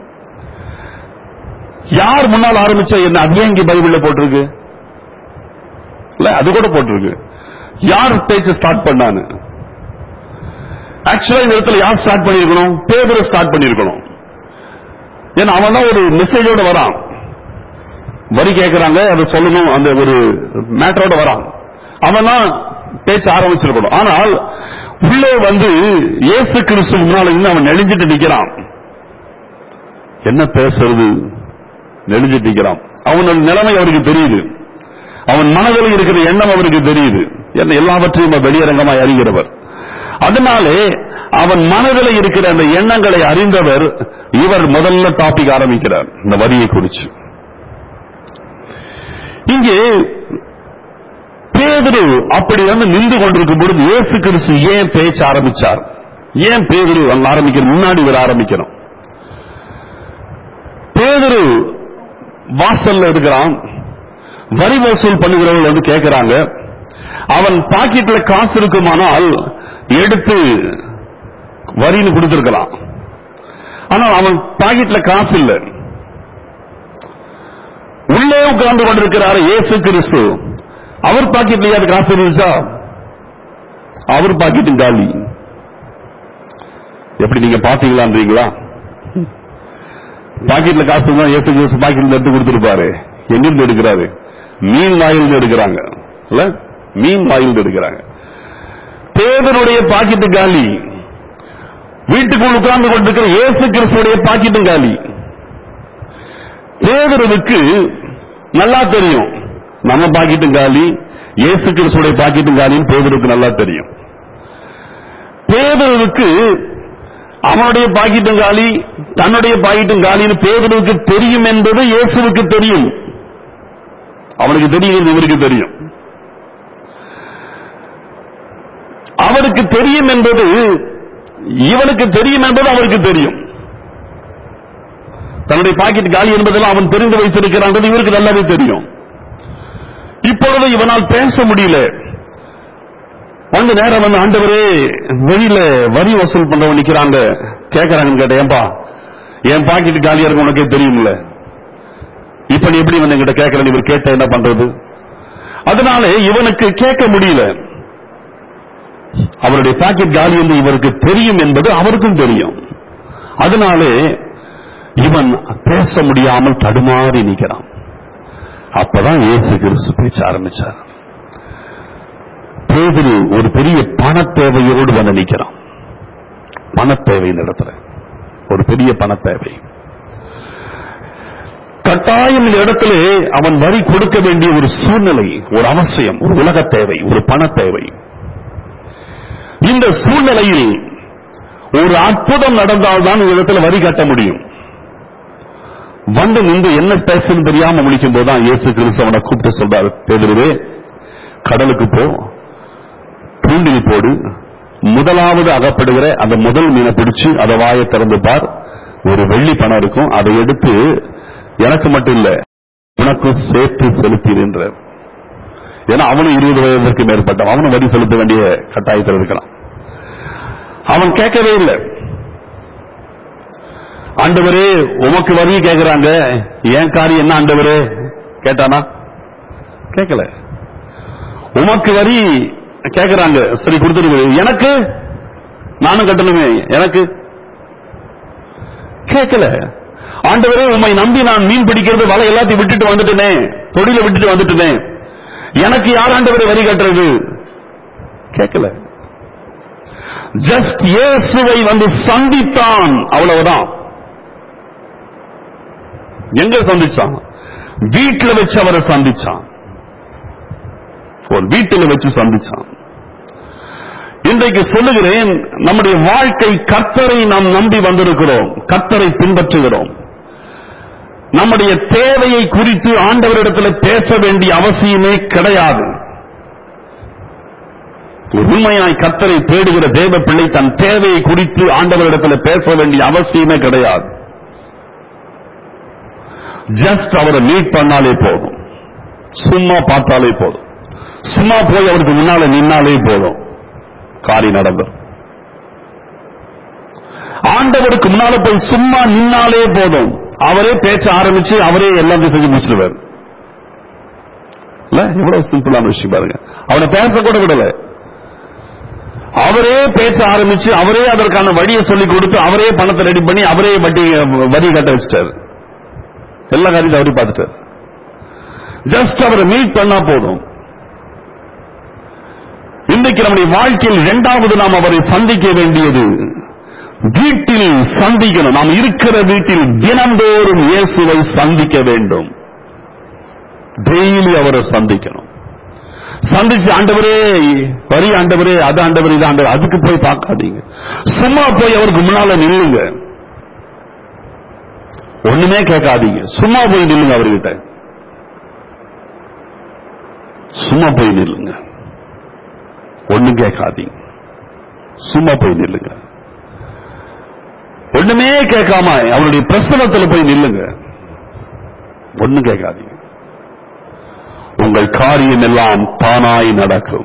யார் முன்னால் ஆரம்பிச்சா என்ன அதுவே இங்க பைபிள்ல போட்டிருக்கு இல்ல அது கூட போட்டிருக்கு யார் பேச்ச ஸ்டார்ட் பண்ணான்னு ஆக்சுவலா இந்த இடத்துல யார் ஸ்டார்ட் பண்ணிருக்கணும் பேதரை ஸ்டார்ட் பண்ணிருக்கணும் ஏன்னா அவன் தான் ஒரு மெசேஜோட வரான் வரி கேட்கறாங்க அதை சொல்லணும் அந்த ஒரு மேட்டரோட வரான் அவன் தான் பேச்ச ஆரம்பிச்சிருக்கணும் ஆனால் உள்ளே வந்து இயேசு கிறிஸ்து முன்னால இருந்து அவன் நெளிஞ்சிட்டு நிக்கிறான் என்ன பேசுறது நெளிஞ்சிட்டு நிக்கிறான் அவனோட நிலைமை அவருக்கு தெரியுது அவன் மனதில் இருக்கிற எண்ணம் அவருக்கு தெரியுது என்ன எல்லாவற்றையும் அவர் வெளியரங்கமாய் அறிகிறவர் அதனாலே அவன் மனதில் இருக்கிற அந்த எண்ணங்களை அறிந்தவர் இவர் முதல்ல டாபிக் ஆரம்பிக்கிறார் இந்த வரியை குறிச்சு இங்கே பேதுரு அப்படி வந்து நின்று கொண்டிருக்கும் பொழுது இயேசு கிறிஸ்து ஏன் பேச்ச ஆரம்பிச்சார் ஏன் பேதுரு அங்க ஆரம்பிக்கிற முன்னாடி இவர் ஆரம்பிக்கணும் பேதுரு வாசல்ல இருக்கிறான் வரி வசூல் பண்ணுகிறவர்கள் வந்து கேட்கிறாங்க அவன் பாக்கெட்ல காசு இருக்குமானால் எடுத்து வரின்னு கொடுத்திருக்கலாம் ஆனால் அவன் பாக்கெட்ல காசு இல்லை உள்ளே உட்கார்ந்து கொண்டிருக்கிறார் இயேசு கிறிஸ்து அவர் பாக்கெட்ல யாரு காசு இருந்துச்சா அவர் பாக்கெட்டும் காலி எப்படி நீங்க பாத்தீங்களான்றீங்களா பாக்கெட்ல காசு இருந்தா இயேசு கிறிஸ்து பாக்கெட்ல எடுத்து கொடுத்திருப்பாரு எங்கிருந்து எடுக்கிறாரு மீன் வாயிலிருந்து எடுக்கிறாங்க இல்ல மீன் வாயிலிருந்து எடுக்கிறாங்க பேதனுடைய பாக்கெட்டு காலி வீட்டுக்குள் உட்கார்ந்து கொண்டிருக்கிற இயேசு கிறிஸ்துடைய பாக்கெட்டும் காலி பேதருக்கு நல்லா தெரியும் நம்ம பாக்கெட்டும் காலி இயேசு கிறிஸ்துடைய பாக்கெட்டும் காலின்னு பேதருக்கு நல்லா தெரியும் பேதருக்கு அவனுடைய பாக்கெட்டும் காலி தன்னுடைய பாக்கெட்டும் காலின்னு பேதருக்கு தெரியும் என்பது இயேசுவுக்கு தெரியும் அவனுக்கு தெரியும் இவருக்கு தெரியும் அவருக்கு தெரியும் என்பது இவனுக்கு தெரியும் என்பது அவருக்கு தெரியும் தன்னுடைய பாக்கெட் காலி என்பதெல்லாம் அவன் தெரிந்து வைத்திருக்கிறான் என்பது இவருக்கு நல்லாவே தெரியும் இப்பொழுது இவனால் பேச முடியல வந்து நேரம் வந்து ஆண்டவரே வெளியில வரி வசூல் பண்றவன் நிக்கிறாங்க கேட்கறாங்கன்னு கேட்டேன் ஏன்பா என் பாக்கெட் காலியா இருக்கும் உனக்கே தெரியும்ல இப்ப நீ எப்படி வந்து என்கிட்ட கேட்கறேன் இவர் கேட்ட என்ன பண்றது அதனால இவனுக்கு கேட்க முடியல அவருடைய பாக்கெட் காலி என்று இவருக்கு தெரியும் என்பது அவருக்கும் தெரியும் அதனாலே இவன் பேச முடியாமல் தடுமாறி நிற்கிறான் அப்பதான் இயேசு கிறிஸ்து பேச ஆரம்பிச்சார் பேதுரு ஒரு பெரிய பண தேவையோடு வந்து நிற்கிறான் பண தேவை இந்த இடத்துல ஒரு பெரிய பண தேவை கட்டாயம் இந்த இடத்துல அவன் வரி கொடுக்க வேண்டிய ஒரு சூழ்நிலை ஒரு அவசியம் ஒரு உலக தேவை ஒரு பண தேவை இந்த சூழ்நிலையில் ஒரு அற்புதம் நடந்தால்தான் இந்த இடத்துல வரி கட்ட முடியும் வந்து நின்று என்ன பேசணும் தெரியாம முடிக்கும் போதுதான் இயேசு கிறிஸ்து அவனை கூப்பிட்டு சொல்றாரு பேதுருவே கடலுக்கு போ தூண்டில் போடு முதலாவது அகப்படுகிற அந்த முதல் மீனை பிடிச்சு அதை வாயை திறந்து பார் ஒரு வெள்ளி பணம் இருக்கும் அதை எடுத்து எனக்கு மட்டும் இல்ல உனக்கும் சேர்த்து செலுத்திடுன்ற ஏன்னா அவனும் இருபது வயதுக்கு மேற்பட்ட அவனும் வரி செலுத்த வேண்டிய கட்டாயத்தில் இருக்கலாம் அவன் கேட்கவே இல்லை ஆண்டவரே உமக்கு வரி கேட்கிறாங்க ஏன் காரியம் என்ன ஆண்டவரே கேட்டானா கேட்கல உமக்கு வரி கேட்கிறாங்க சரி கொடுத்துருக்கு எனக்கு நானும் கட்டணுமே எனக்கு கேட்கல ஆண்டவரே உம்மை நம்பி நான் மீன் பிடிக்கிறது வலை எல்லாத்தையும் விட்டுட்டு வந்துட்டேனே தொழில விட்டுட்டு வந்துட்டேனே எனக்கு யார் ஆண்டவரை வரி கட்டுறது கேட்கல ஜஸ்ட் இயேசுவை வந்து சந்தித்தான் அவ்வளவுதான் எங்க சந்திச்சான் வீட்டுல வச்சு அவரை சந்திச்சான் ஒரு வீட்டில் வச்சு சந்திச்சான் இன்றைக்கு சொல்லுகிறேன் நம்முடைய வாழ்க்கை கத்தரை நாம் நம்பி வந்திருக்கிறோம் கத்தரை பின்பற்றுகிறோம் நம்முடைய தேவையை குறித்து ஆண்டவரிடத்தில் பேச வேண்டிய அவசியமே கிடையாது உண்மையாய் கத்தரை தேடுகிற தேவ பிள்ளை தன் தேவையை குறித்து ஆண்டவரிடத்தில் பேச வேண்டிய அவசியமே கிடையாது ஜஸ்ட் அவரை மீட் பண்ணாலே போதும் சும்மா பார்த்தாலே போதும் சும்மா போய் அவருக்கு முன்னால நின்னாலே போதும் காரியம் நடந்துரும் ஆண்டவருக்கு முன்னால போய் சும்மா நின்னாலே போதும் அவரே பேச ஆரம்பிச்சு அவரே எல்லாத்தையும் செஞ்சு முடிச்சிருவார் இல்ல இவ்வளவு சிம்பிளான விஷயம் பாருங்க அவனை பேச கூட விடல அவரே பேச ஆரம்பிச்சு அவரே அதற்கான வழியை சொல்லி கொடுத்து அவரே பணத்தை ரெடி பண்ணி அவரே வட்டி வரி கட்ட வச்சிட்டாரு எல்லா காரியத்தையும் அவரே பார்த்துட்டாரு ஜஸ்ட் அவரை மீட் பண்ணா போதும் இன்றைக்கு நம்முடைய வாழ்க்கையில் இரண்டாவது நாம் அவரை சந்திக்க வேண்டியது வீட்டில் சந்திக்கணும் நாம் இருக்கிற வீட்டில் தினந்தோறும் இயேசுவை சந்திக்க வேண்டும் டெய்லி அவரை சந்திக்கணும் சந்திச்சு ஆண்டவரே வரி ஆண்டவரே அது ஆண்டவர் இது ஆண்டவர் அதுக்கு போய் பார்க்காதீங்க சும்மா போய் அவருக்கு முன்னால நில்லுங்க ஒண்ணுமே கேட்காதீங்க சும்மா போய் நில்லுங்க அவர்கிட்ட சும்மா போய் நில்லுங்க ஒண்ணும் கேட்காதீங்க சும்மா போய் நில்லுங்க ஒண்ணுமே கேட்காம அவருடைய பிரசனத்துல போய் நில்லுங்க ஒண்ணும் கேட்காதீங்க உங்கள் காரியம் எல்லாம் தானாய் நடக்கும்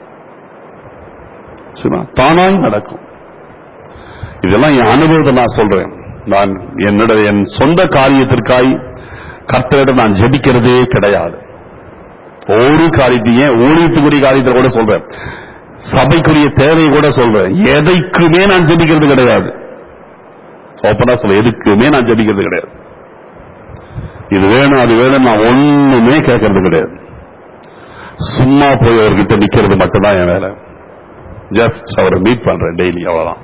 சரியா? தானாய் நடக்கும் இதெல்லாம் என் அனுபவத்தை நான் சொல்றேன் நான் என்னோட என் சொந்த காரியத்திற்காய் கர்த்தரிடம் நான் ஜெபிக்கிறதே கிடையாது ஒரு காரியத்தையும் ஊழியத்துக்குரிய காரியத்தை கூட சொல்றேன் சபைக்குரிய தேவையை கூட சொல்றேன் எதைக்குமே நான் ஜெபிக்கிறது கிடையாது ஓப்பனா சொல்ல எதுக்குமே நான் ஜெபிக்கிறது கிடையாது இது வேணும் அது வேணும் நான் ஒண்ணுமே கேட்கறது கிடையாது சும்மா போய் அவர்கிட்ட நிக்கிறது மட்டும்தான் என் வேலை ஜஸ்ட் அவரை மீட் பண்றேன் டெய்லி அவ்வளவுதான்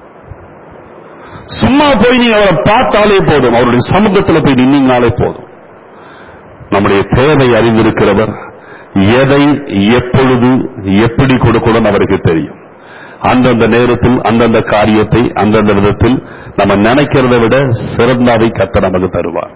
சும்மா போய் நீங்க அவரை பார்த்தாலே போதும் அவருடைய சமூகத்துல போய் நின்னீங்கனாலே போதும் நம்முடைய தேவை அறிந்திருக்கிறவர் எதை எப்பொழுது எப்படி கொடுக்கணும் அவருக்கு தெரியும் அந்தந்த நேரத்தில் அந்தந்த காரியத்தை அந்தந்த விதத்தில் நம்ம நினைக்கிறதை விட சிறந்தாவை கத்த நமக்கு தருவார்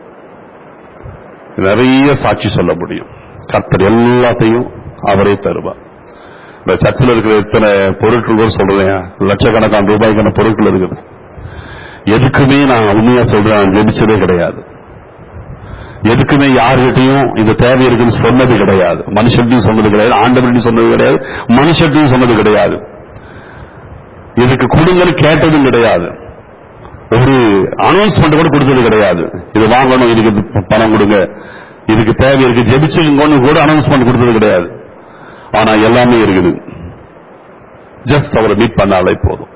நிறைய சாட்சி சொல்ல முடியும் கர்த்தர் எல்லாத்தையும் அவரே தருவார் இந்த சர்ச்சில் இருக்கிற எத்தனை பொருட்கள் கூட சொல்றேன் லட்சக்கணக்கான ரூபாய்க்கான பொருட்கள் இருக்குது எதுக்குமே நான் உண்மையா சொல்றேன் நான் ஜெபிச்சதே கிடையாது எதுக்குமே யார்கிட்டையும் இந்த தேவை இருக்குன்னு சொன்னது கிடையாது மனுஷன்ட்டையும் சொன்னது கிடையாது ஆண்டவர்கிட்டையும் சொன்னது கிடையாது மனுஷன்ட்டையும் சொன்னது கிடையாது இதுக்கு கொடுங்கன்னு கேட்டதும் கிடையாது ஒரு அனௌன்ஸ்மெண்ட் கூட கொடுத்தது கிடையாது இது வாங்கணும் இதுக்கு பணம் கொடுங்க இதுக்கு தேவை இருக்கு ஜெபிச்சுங்கன்னு கூட அனௌன்ஸ்மெண்ட் கொடுத்தது கிடையாது ஆனா எல்லாமே இருக்குது ஜஸ்ட் அவரை மீட் பண்ணாலே போதும்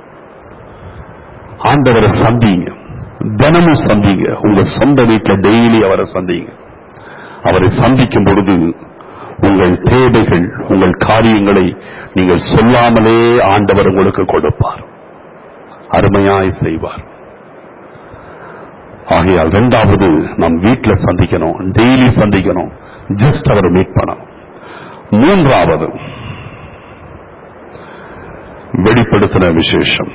ஆண்டவரை சந்திங்க தினமும் சந்திங்க உங்க சொந்த வீட்டில் டெய்லி அவரை சந்திங்க அவரை சந்திக்கும் பொழுது உங்கள் தேவைகள் உங்கள் காரியங்களை நீங்கள் சொல்லாமலே ஆண்டவர் உங்களுக்கு கொடுப்பார் அருமையாய் செய்வார் ஆகையால் இரண்டாவது நம் வீட்டுல சந்திக்கணும் டெய்லி சந்திக்கணும் ஜஸ்ட் அவரை மீட் பண்ணணும் மூன்றாவது வெளிப்படுத்தின விசேஷம்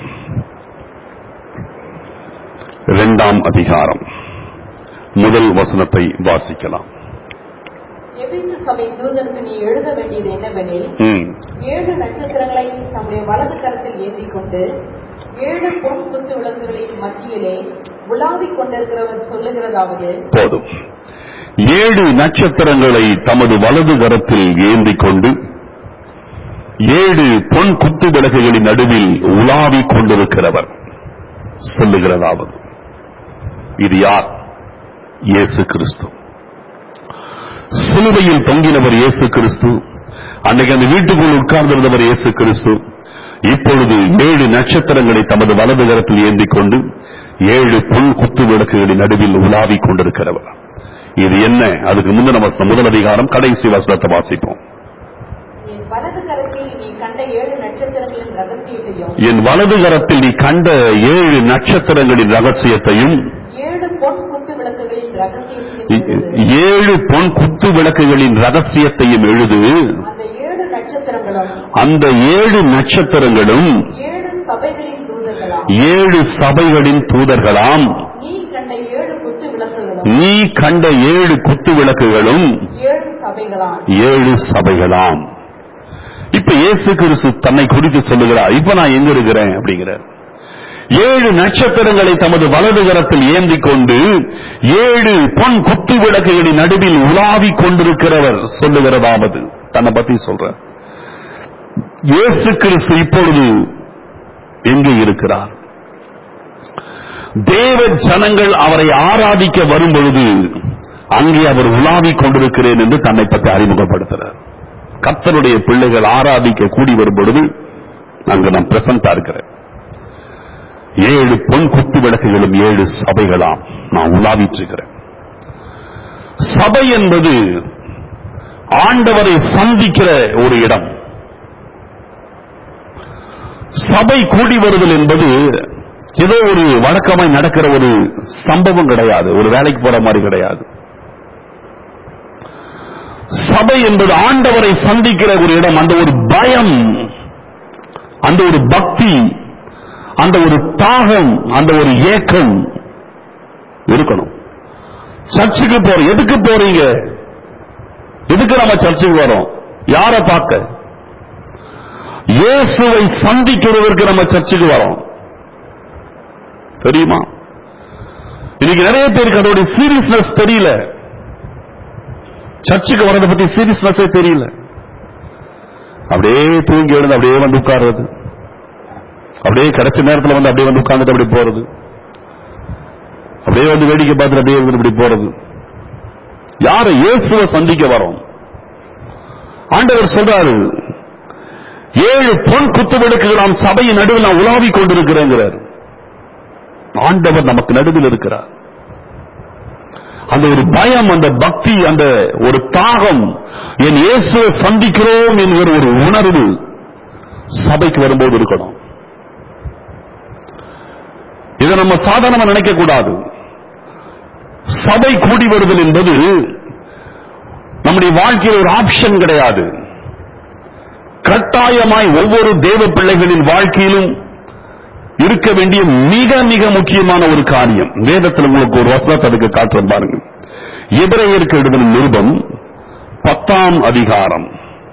இரண்டாம் அதிகாரம் முதல் வசனத்தை வாசிக்கலாம் எபித்து சபை தூதனுக்கு நீ எழுத வேண்டியது என்னவெனில் ம், ஏழு நட்சத்திரங்களை தம்முடைய வலது கரத்தில் ஏந்திக் கொண்டு ஏழு பொன் குத்து விளக்குகளின் மத்தியிலே உலாவிக் கொண்டிருக்கிறவர் சொல்லுகிறதாவது போதும் ஏழு நட்சத்திரங்களை தமது வலது கரத்தில் ஏந்திக் கொண்டு ஏழு பொன் குத்து விளக்குகளின் நடுவில் உலாவிக் கொண்டிருக்கிறவர் சொல்லுகிறதாவது இது யார் இயேசு கிறிஸ்து சிலுவையில் தொங்கினவர் இயேசு கிறிஸ்து அன்னைக்கு அந்த வீட்டுக்குள் உட்கார்ந்திருந்தவர் இயேசு கிறிஸ்து இப்பொழுது ஏழு நட்சத்திரங்களை தமது வலது கரத்தில் ஏந்திக் கொண்டு ஏழு பொன் குத்து விளக்குகளின் நடுவில் உலாவிக் கொண்டிருக்கிறவர் இது என்ன அதுக்கு முந்தின வசனம் முதல் அதிகாரம் கடைசி வசனத்தை வாசிப்போம் என் வலது கரத்தில் நீ கண்ட ஏழு நட்சத்திரங்களின் ரகசியத்தையும் என் வலது கரத்தில் நீ கண்ட ஏழு நட்சத்திரங்களின் ரகசியத்தையும் ஏழு பொன் குத்து விளக்குகளின் ரகசியத்தையும் எழுது. ஏழு பொன் குத்து விளக்குகளின் ரகசியத்தையும் எழுது அந்த ஏழு நட்சத்திரங்களும் அந்த ஏழு நட்சத்திரங்களும் ஏழு சபைகளின் தூதர்களாம் ஏழு சபைகளின் தூதர்களாம் நீ கண்ட ஏழு குத்து விளக்குகளும் நீ கண்ட ஏழு குத்து விளக்குகளும் ஏழு சபைகளாம் ஏழு சபைகளாம் இப்ப இயேசு கிறிஸ்து தன்னை குறித்து சொல்லுகிறார் இப்ப நான் எங்க இருக்கிறேன் அப்படிங்கிறார் ஏழு நட்சத்திரங்களை தமது வலது கரத்தில் ஏந்திக் கொண்டு ஏழு பொன் குத்து விளக்குகளின் நடுவில் உலாவிக் கொண்டிருக்கிறவர் சொல்லுகிறதாவது தன்னை பத்தி சொல்ற இயேசு கிறிஸ்து இப்பொழுது எங்கே இருக்கிறார் தேவ ஜனங்கள் அவரை ஆராதிக்க வரும் பொழுது அங்கே அவர் உலாவிக் கொண்டிருக்கிறேன் என்று தன்னை பற்றி அறிமுகப்படுத்துகிறார் கர்த்தருடைய பிள்ளைகள் ஆராதிக்க கூடி வரும் பொழுது அங்கு நான் பிரசண்டா இருக்கிறேன் ஏழு பொன் குத்து விளக்குகளும் ஏழு சபைகளாம் நான் உலாவிட்டு இருக்கிறேன் சபை என்பது ஆண்டவரை சந்திக்கிற ஒரு இடம் சபை கூடி வருதல் என்பது ஏதோ ஒரு வழக்கமாய் நடக்கிற ஒரு சம்பவம் கிடையாது ஒரு வேலைக்கு போற மாதிரி கிடையாது சபை என்பது ஆண்டவரை சந்திக்கிற ஒரு இடம் அந்த ஒரு பயம் அந்த ஒரு பக்தி அந்த ஒரு தாகம் அந்த ஒரு ஏக்கம் இருக்கணும் சர்ச்சுக்கு போறோம் எதுக்கு போறீங்க எதுக்கு நம்ம சர்ச்சுக்கு வரோம் யாரை பார்க்க இயேசுவை சந்திக்கிறதற்கு நம்ம சர்ச்சுக்கு வரோம் தெரியுமா இன்னைக்கு நிறைய பேருக்கு அதோட சீரியஸ்னஸ் தெரியல சர்ச்சுக்கு வரதை பத்தி சீரியஸ்னஸே தெரியல அப்படியே தூங்கி எழுந்து அப்படியே வந்து உட்கார்றது அப்படியே கிடைச்ச நேரத்துல வந்து அப்படியே வந்து உட்கார்ந்துட்டு அப்படியே போறது அப்படியே வந்து வேடிக்கை பார்த்துட்டு அப்படியே வந்து இப்படி போறது யாரை இயேசுவை சந்திக்க வரோம் ஆண்டவர் சொல்றாரு ஏழு பொன் குத்து விளக்குகள் நாம் சபையின் நடுவில் நான் உலாவிக் கொண்டிருக்கிறேங்கிறார் ஆண்டவர் நமக்கு நடுவில் இருக்கிறார் அந்த ஒரு பயம் அந்த பக்தி அந்த ஒரு தாகம் என் இயேசுவை சந்திக்கிறோம் என்கிற ஒரு உணர்வு சபைக்கு வரும்போது இருக்கணும் இதை நம்ம சாதாரணமா நினைக்க கூடாது சபை கூடி வருதல் என்பது நம்முடைய வாழ்க்கையில் ஒரு ஆப்ஷன் கிடையாது கட்டாயமாய் ஒவ்வொரு தேவ பிள்ளைகளின் வாழ்க்கையிலும் இருக்க வேண்டிய மிக மிக முக்கியமான ஒரு காரியம் வேதத்தில் உங்களுக்கு ஒரு வசனத்தை அதுக்கு காட்டுறேன் பாருங்க எபிரேயருக்கு எழுதின நிருபம் பத்தாம் அதிகாரம்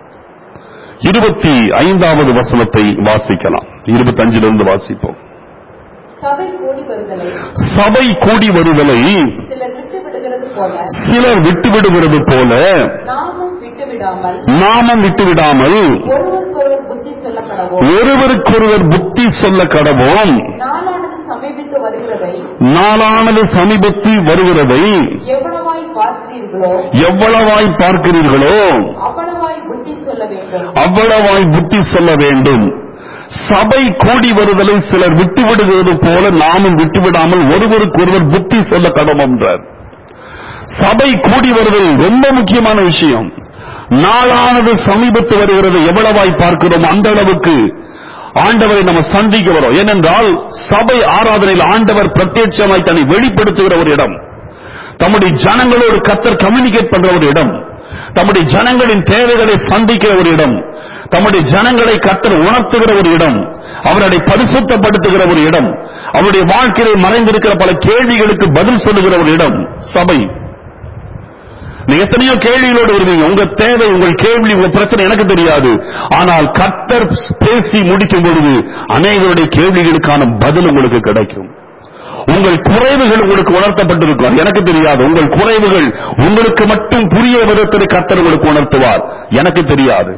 இருபத்தி ஐந்தாவது வசனத்தை வாசிக்கலாம் இருபத்தி அஞ்சிலிருந்து வாசிப்போம் சபை கூடி வருதலை சபை கூடி வருதலை சிலர் விட்டு விடுகிறது போல சிலர் விட்டுவிடுகிறது போல நாமும் விட்டு விடாமல் நாமம் விட்டுவிடாமல் ஒருவருக்கொருவர் புத்தி சொல்ல கடவோம் ஒருவருக்கொருவர் புத்தி சொல்ல கடவோம் நாளானது சமீபித்து வருகிறதை நாளானது சமீபத்தில் வருகிறதை எவ்வளவாய் பார்க்கிறீர்களோ எவ்வளவாய் பார்க்கிறீர்களோ அவ்வளவாய் புத்தி சொல்ல வேண்டும் அவ்வளவாய் புத்தி சொல்ல வேண்டும் சபை கூடி வருதலை சிலர் விட்டு விடுகிறது போல நாமும் விட்டுவிடாமல் ஒருவருக்கொருவர் புத்தி சொல்ல கடவோம் என்றார் சபை கூடி வருதல் ரொம்ப முக்கியமான விஷயம் நாளானது சமீபத்து வருகிறது எவ்வளவாய் பார்க்கிறோம் அந்த அளவுக்கு ஆண்டவரை நம்ம சந்திக்க வரோம் ஏனென்றால் சபை ஆராதனையில் ஆண்டவர் பிரத்யட்சமாய் தன்னை வெளிப்படுத்துகிற ஒரு இடம் தம்முடைய ஜனங்களோடு கத்தர் கம்யூனிகேட் பண்ற ஒரு இடம் தம்முடைய ஜனங்களின் தேவைகளை சந்திக்கிற ஒரு இடம் தம்முடைய ஜனங்களை கத்தர் உணர்த்துகிற ஒரு இடம் அவர்களை பரிசுத்தப்படுத்துகிற ஒரு இடம் அவருடைய வாழ்க்கையிலே மறைந்திருக்கிற பல கேள்விகளுக்கு பதில் சொல்லுகிற ஒரு இடம் சபை நீங்க எத்தனையோ கேள்விகளோடு வருவீங்க உங்க தேவை உங்கள் கேள்வி உங்க பிரச்சனை எனக்கு தெரியாது ஆனால் கத்தர் பேசி முடிக்கும் பொழுது அநேகருடைய கேள்விகளுக்கான பதில் உங்களுக்கு கிடைக்கும் உங்கள் குறைவுகள் உங்களுக்கு உணர்த்தப்பட்டிருக்கும் அது எனக்கு தெரியாது உங்கள் குறைவுகள் உங்களுக்கு மட்டும் புரிய விதத்தில் கத்தர் உங்களுக்கு உணர்த்துவார் எனக்கு தெரியாது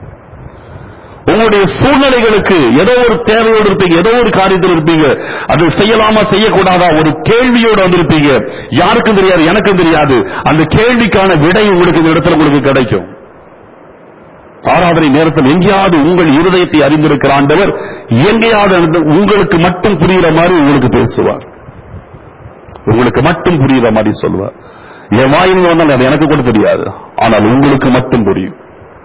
உங்களுடைய சூழ்நிலைகளுக்கு ஏதோ ஒரு தேவையோடு இருப்பீங்க ஏதோ ஒரு காரியத்தில் இருப்பீங்க அது செய்யலாமா செய்யக்கூடாதா ஒரு கேள்வியோடு வந்திருப்பீங்க யாருக்கும் தெரியாது எனக்கும் தெரியாது அந்த கேள்விக்கான விடை உங்களுக்கு இந்த இடத்துல உங்களுக்கு கிடைக்கும் ஆராதனை நேரத்தில் எங்கேயாவது உங்கள் இருதயத்தை அறிந்திருக்கிற ஆண்டவர் எங்கேயாவது அந்த- உங்களுக்கு மட்டும் புரிகிற மாதிரி உங்களுக்கு பேசுவார் உங்களுக்கு மட்டும் புரிகிற மாதிரி சொல்லுவார் என் வாயில் வந்தால் அது எனக்கு கூட தெரியாது ஆனால் உங்களுக்கு மட்டும் புரியும்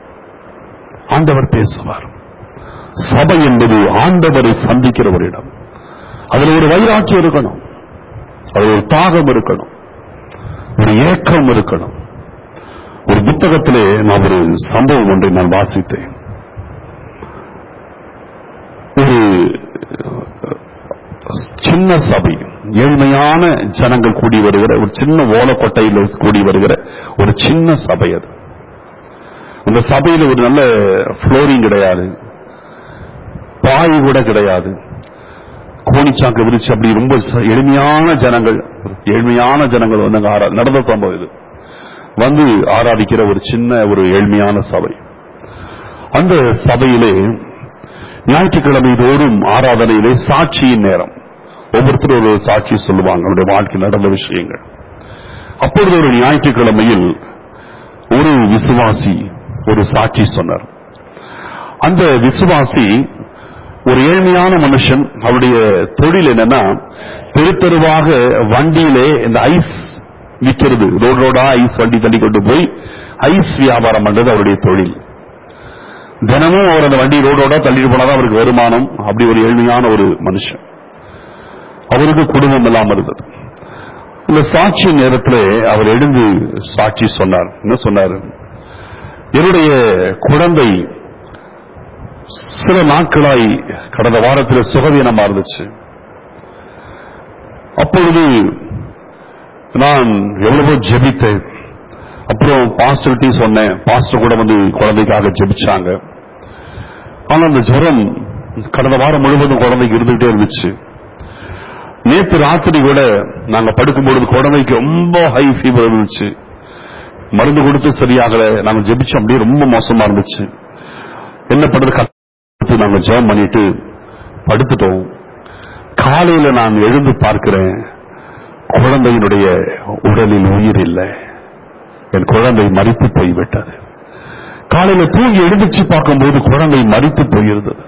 ஆண்டவர் பேசுவார் சபை என்பது ஆண்டவரை சந்திக்கிற ஒரு இடம் அதுல ஒரு வைராக்கியம் இருக்கணும் அதுல ஒரு தாகம் இருக்கணும் ஒரு ஏக்கம் இருக்கணும் ஒரு புத்தகத்திலே நான் ஒரு சம்பவம் ஒன்றை நான் வாசித்தேன் ஒரு சின்ன சபை ஏழ்மையான ஜனங்கள் கூடி வருகிற ஒரு சின்ன ஓலக்கொட்டையில் கூடி வருகிற ஒரு சின்ன சபை அது அந்த சபையில ஒரு நல்ல ஃப்ளோரிங் கிடையாது பாய் கூட கிடையாது கோணிச்சாக்கு விரிச்சு அப்படி ரொம்ப ச- எளிமையான ஜனங்கள் ஏழ்மையான ஜனங்கள் வந்து அங்க ஆரா- நடந்த சம்பவம் இது வந்து ஆராதிக்கிற ஒரு சின்ன ஒரு ஏழ்மையான சபை அந்த சபையிலே ஞாயிற்றுக்கிழமை தோறும் ஆராதனையிலே சாட்சியின் நேரம் ஒவ்வொருத்தரும் ஒரு சாட்சி சொல்லுவாங்க அவருடைய வாழ்க்கை நடந்த விஷயங்கள் அப்பொழுது ஒரு ஞாயிற்றுக்கிழமையில் ஒரு விசுவாசி ஒரு சாட்சி சொன்னார் அந்த விசுவாசி ஒரு ஏழ்மையான மனுஷன் அவருடைய தொழில் என்னன்னா தெரு தெருவாக வண்டியிலே இந்த ஐஸ் விற்கிறது ரோடு ரோடா ஐஸ் வண்டி தள்ளி கொண்டு போய் ஐஸ் வியாபாரம் பண்றது அவருடைய தொழில் தினமும் அவர் அந்த வண்டி ரோடோட தள்ளிட்டு போனாதான் அவருக்கு வருமானம் அப்படி ஒரு ஏழ்மையான ஒரு மனுஷன் அவருக்கு குடும்பம் இல்லாம இருந்தது இந்த சாட்சி நேரத்தில் அவர் எழுந்து சாட்சி சொன்னார் என்ன சொன்னார் என்னுடைய குழந்தை சில நாட்களாய் கடந்த வாரத்தில் சுகவீனமா இருந்துச்சு அப்பொழுது நான் எவ்வளவோ ஜெபித்தேன் அப்புறம் பாஸ்டர்கிட்ட சொன்னேன் பாஸ்டர் கூட வந்து குழந்தைக்காக ஜெபிச்சாங்க ஆனா அந்த ஜுரம் கடந்த வாரம் முழுவதும் குழந்தைக்கு இருந்துகிட்டே இருந்துச்சு நேற்று ராத்திரி கூட நாங்க படுக்கும்பொழுது குழந்தைக்கு ரொம்ப ஹை ஃபீவர் இருந்துச்சு மருந்து கொடுத்து சரியாகல நாங்க ஜெபிச்சோம் அப்படியே ரொம்ப மோசமா இருந்துச்சு என்ன பண்றது கத்து நாங்க ஜெபம் பண்ணிட்டு படுத்துட்டோம் காலையில நான் எழுந்து பார்க்கிறேன் குழந்தையினுடைய உடலில் உயிர் இல்லை என் குழந்தை மறித்து போய்விட்டது காலையில தூங்கி எழுந்திருச்சு பார்க்கும்போது குழந்தை மறித்து போயிருந்தது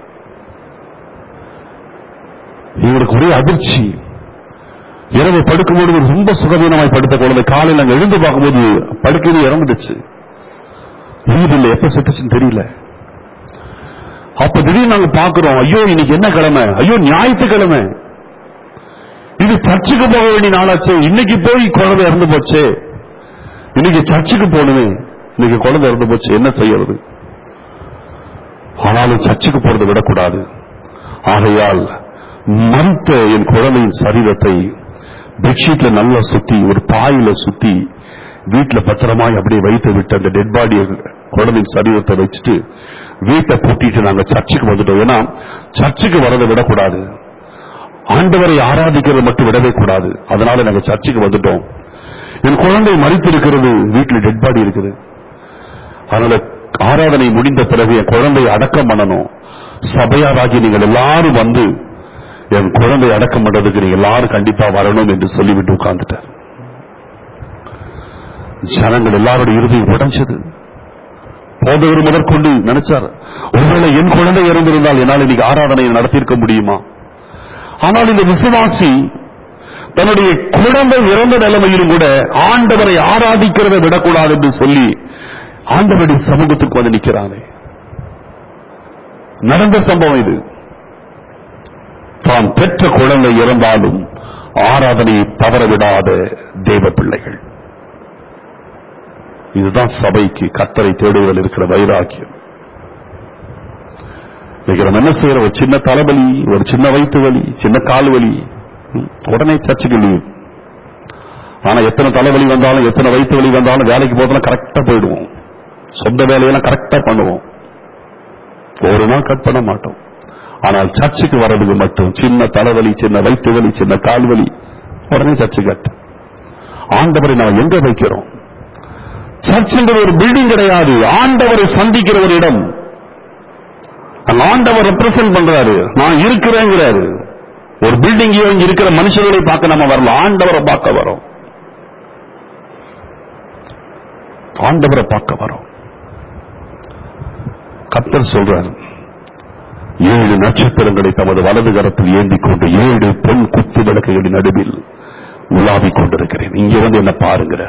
எங்களுக்கு ஒரே அதிர்ச்சி இரவு படுக்கும்போது ரொம்ப சுகவீனமாய் படுத்த குழந்தை காலையில் நாங்க எழுந்து பார்க்கும்போது படுக்கையில இறந்துடுச்சு உயிர் இல்லை எப்ப செத்துச்சுன்னு தெரியல அப்ப திடீர்னு நாங்க பாக்குறோம் ஐயோ இன்னைக்கு என்ன கிழமை ஐயோ ஞாயிற்றுக்கிழமை இது சர்ச்சுக்கு போக வேண்டிய நாளாச்சு இன்னைக்கு போய் குழந்தை இறந்து போச்சே இன்னைக்கு சர்ச்சுக்கு போகணுமே இன்னைக்கு குழந்தை இறந்து போச்சு என்ன செய்யறது ஆனாலும் சர்ச்சுக்கு போறதை விடக்கூடாது ஆகையால் மறித்த என் குழந்தையின் சரீரத்தை பெட்ஷீட்ல நல்லா சுத்தி ஒரு பாயில சுத்தி வீட்டுல பத்திரமாய் அப்படியே வைத்து விட்டு அந்த டெட் பாடியை குழந்தையின் சரீரத்தை வச்சுட்டு வீட்டை பூட்டிட்டு நாங்க சர்ச்சுக்கு வந்துட்டோம் ஏன்னா சர்ச்சுக்கு வரதை விடக்கூடாது ஆண்டவரை ஆராதிக்கிறதை மட்டும் விடவே கூடாது அதனால நாங்க சர்ச்சுக்கு வந்துட்டோம் என் குழந்தை மறித்து இருக்கிறது வீட்டில் டெட் பாடி இருக்குது அதனால ஆராதனை முடிந்த பிறகு என் குழந்தை அடக்கம் பண்ணணும் சபையாராகி நீங்கள் எல்லாரும் வந்து என் குழந்தை அடக்கம் பண்றதுக்கு நீங்க எல்லாரும் கண்டிப்பா வரணும் என்று சொல்லிவிட்டு உட்கார்ந்துட்டார் ஜனங்கள் எல்லாரோட இறுதி உடைஞ்சது போதவர் முதற்கொண்டு நினைச்சார் ஒருவேளை என் குழந்தை இறந்திருந்தால் என்னால் இன்னைக்கு ஆராதனையை நடத்தியிருக்க முடியுமா ஆனால் இந்த விசுவாசி தன்னுடைய குழந்தை இறந்த நிலைமையிலும் கூட ஆண்டவரை ஆராதிக்கிறதை விடக்கூடாது என்று சொல்லி ஆண்டவருடைய சமூகத்துக்கு வந்து நிற்கிறானே நடந்த சம்பவம் இது தான் பெற்ற குழந்தை இறந்தாலும் ஆராதனையை தவறவிடாத தேவ பிள்ளைகள் இதுதான் சபைக்கு கத்தரை தேடுவதில் இருக்கிற வைராக்கியம் இன்னைக்கு நம்ம என்ன செய்யறோம் ஒரு சின்ன தலைவலி ஒரு சின்ன வயிற்று வலி சின்ன கால் வலி ம், உடனே சர்ச்சுக்கு லீவ் ஆனா எத்தனை தலைவலி வந்தாலும் எத்தனை வயிற்று வலி வந்தாலும் வேலைக்கு போதெல்லாம் கரெக்டா போயிடுவோம் சொந்த வேலையெல்லாம் கரெக்டா பண்ணுவோம் ஒரு நாள் கட் பண்ண மாட்டோம் ஆனால் சர்ச்சுக்கு வர்றதுக்கு மட்டும் சின்ன தலைவலி சின்ன வயிற்று வலி சின்ன கால் வலி உடனே சர்ச்சு கட் ஆண்டவரை நாம் எங்க வைக்கிறோம் சர்ச்சுங்கிறது ஒரு பில்டிங் கிடையாது ஆண்டவரை சந்திக்கிற ஒரு இடம் அங்க ஆண்டவர் ரெப்ரசன்ட் பண்றாரு நான் இருக்கிறேங்கிறாரு ஒரு பில்டிங் இங்க இருக்கிற மனுஷர்களை பார்க்க நம்ம வரல ஆண்டவரை பார்க்க வரோம் ஆண்டவரை பார்க்க வரோம் கத்தர் சொல்றார் ஏழு நட்சத்திரங்களை தமது வலது கரத்தில் ஏந்திக் கொண்டு ஏழு பொன் குத்து விளக்குகளின் நடுவில் உலாவிக் கொண்டிருக்கிறேன் இங்க வந்து என்ன பாருங்கிற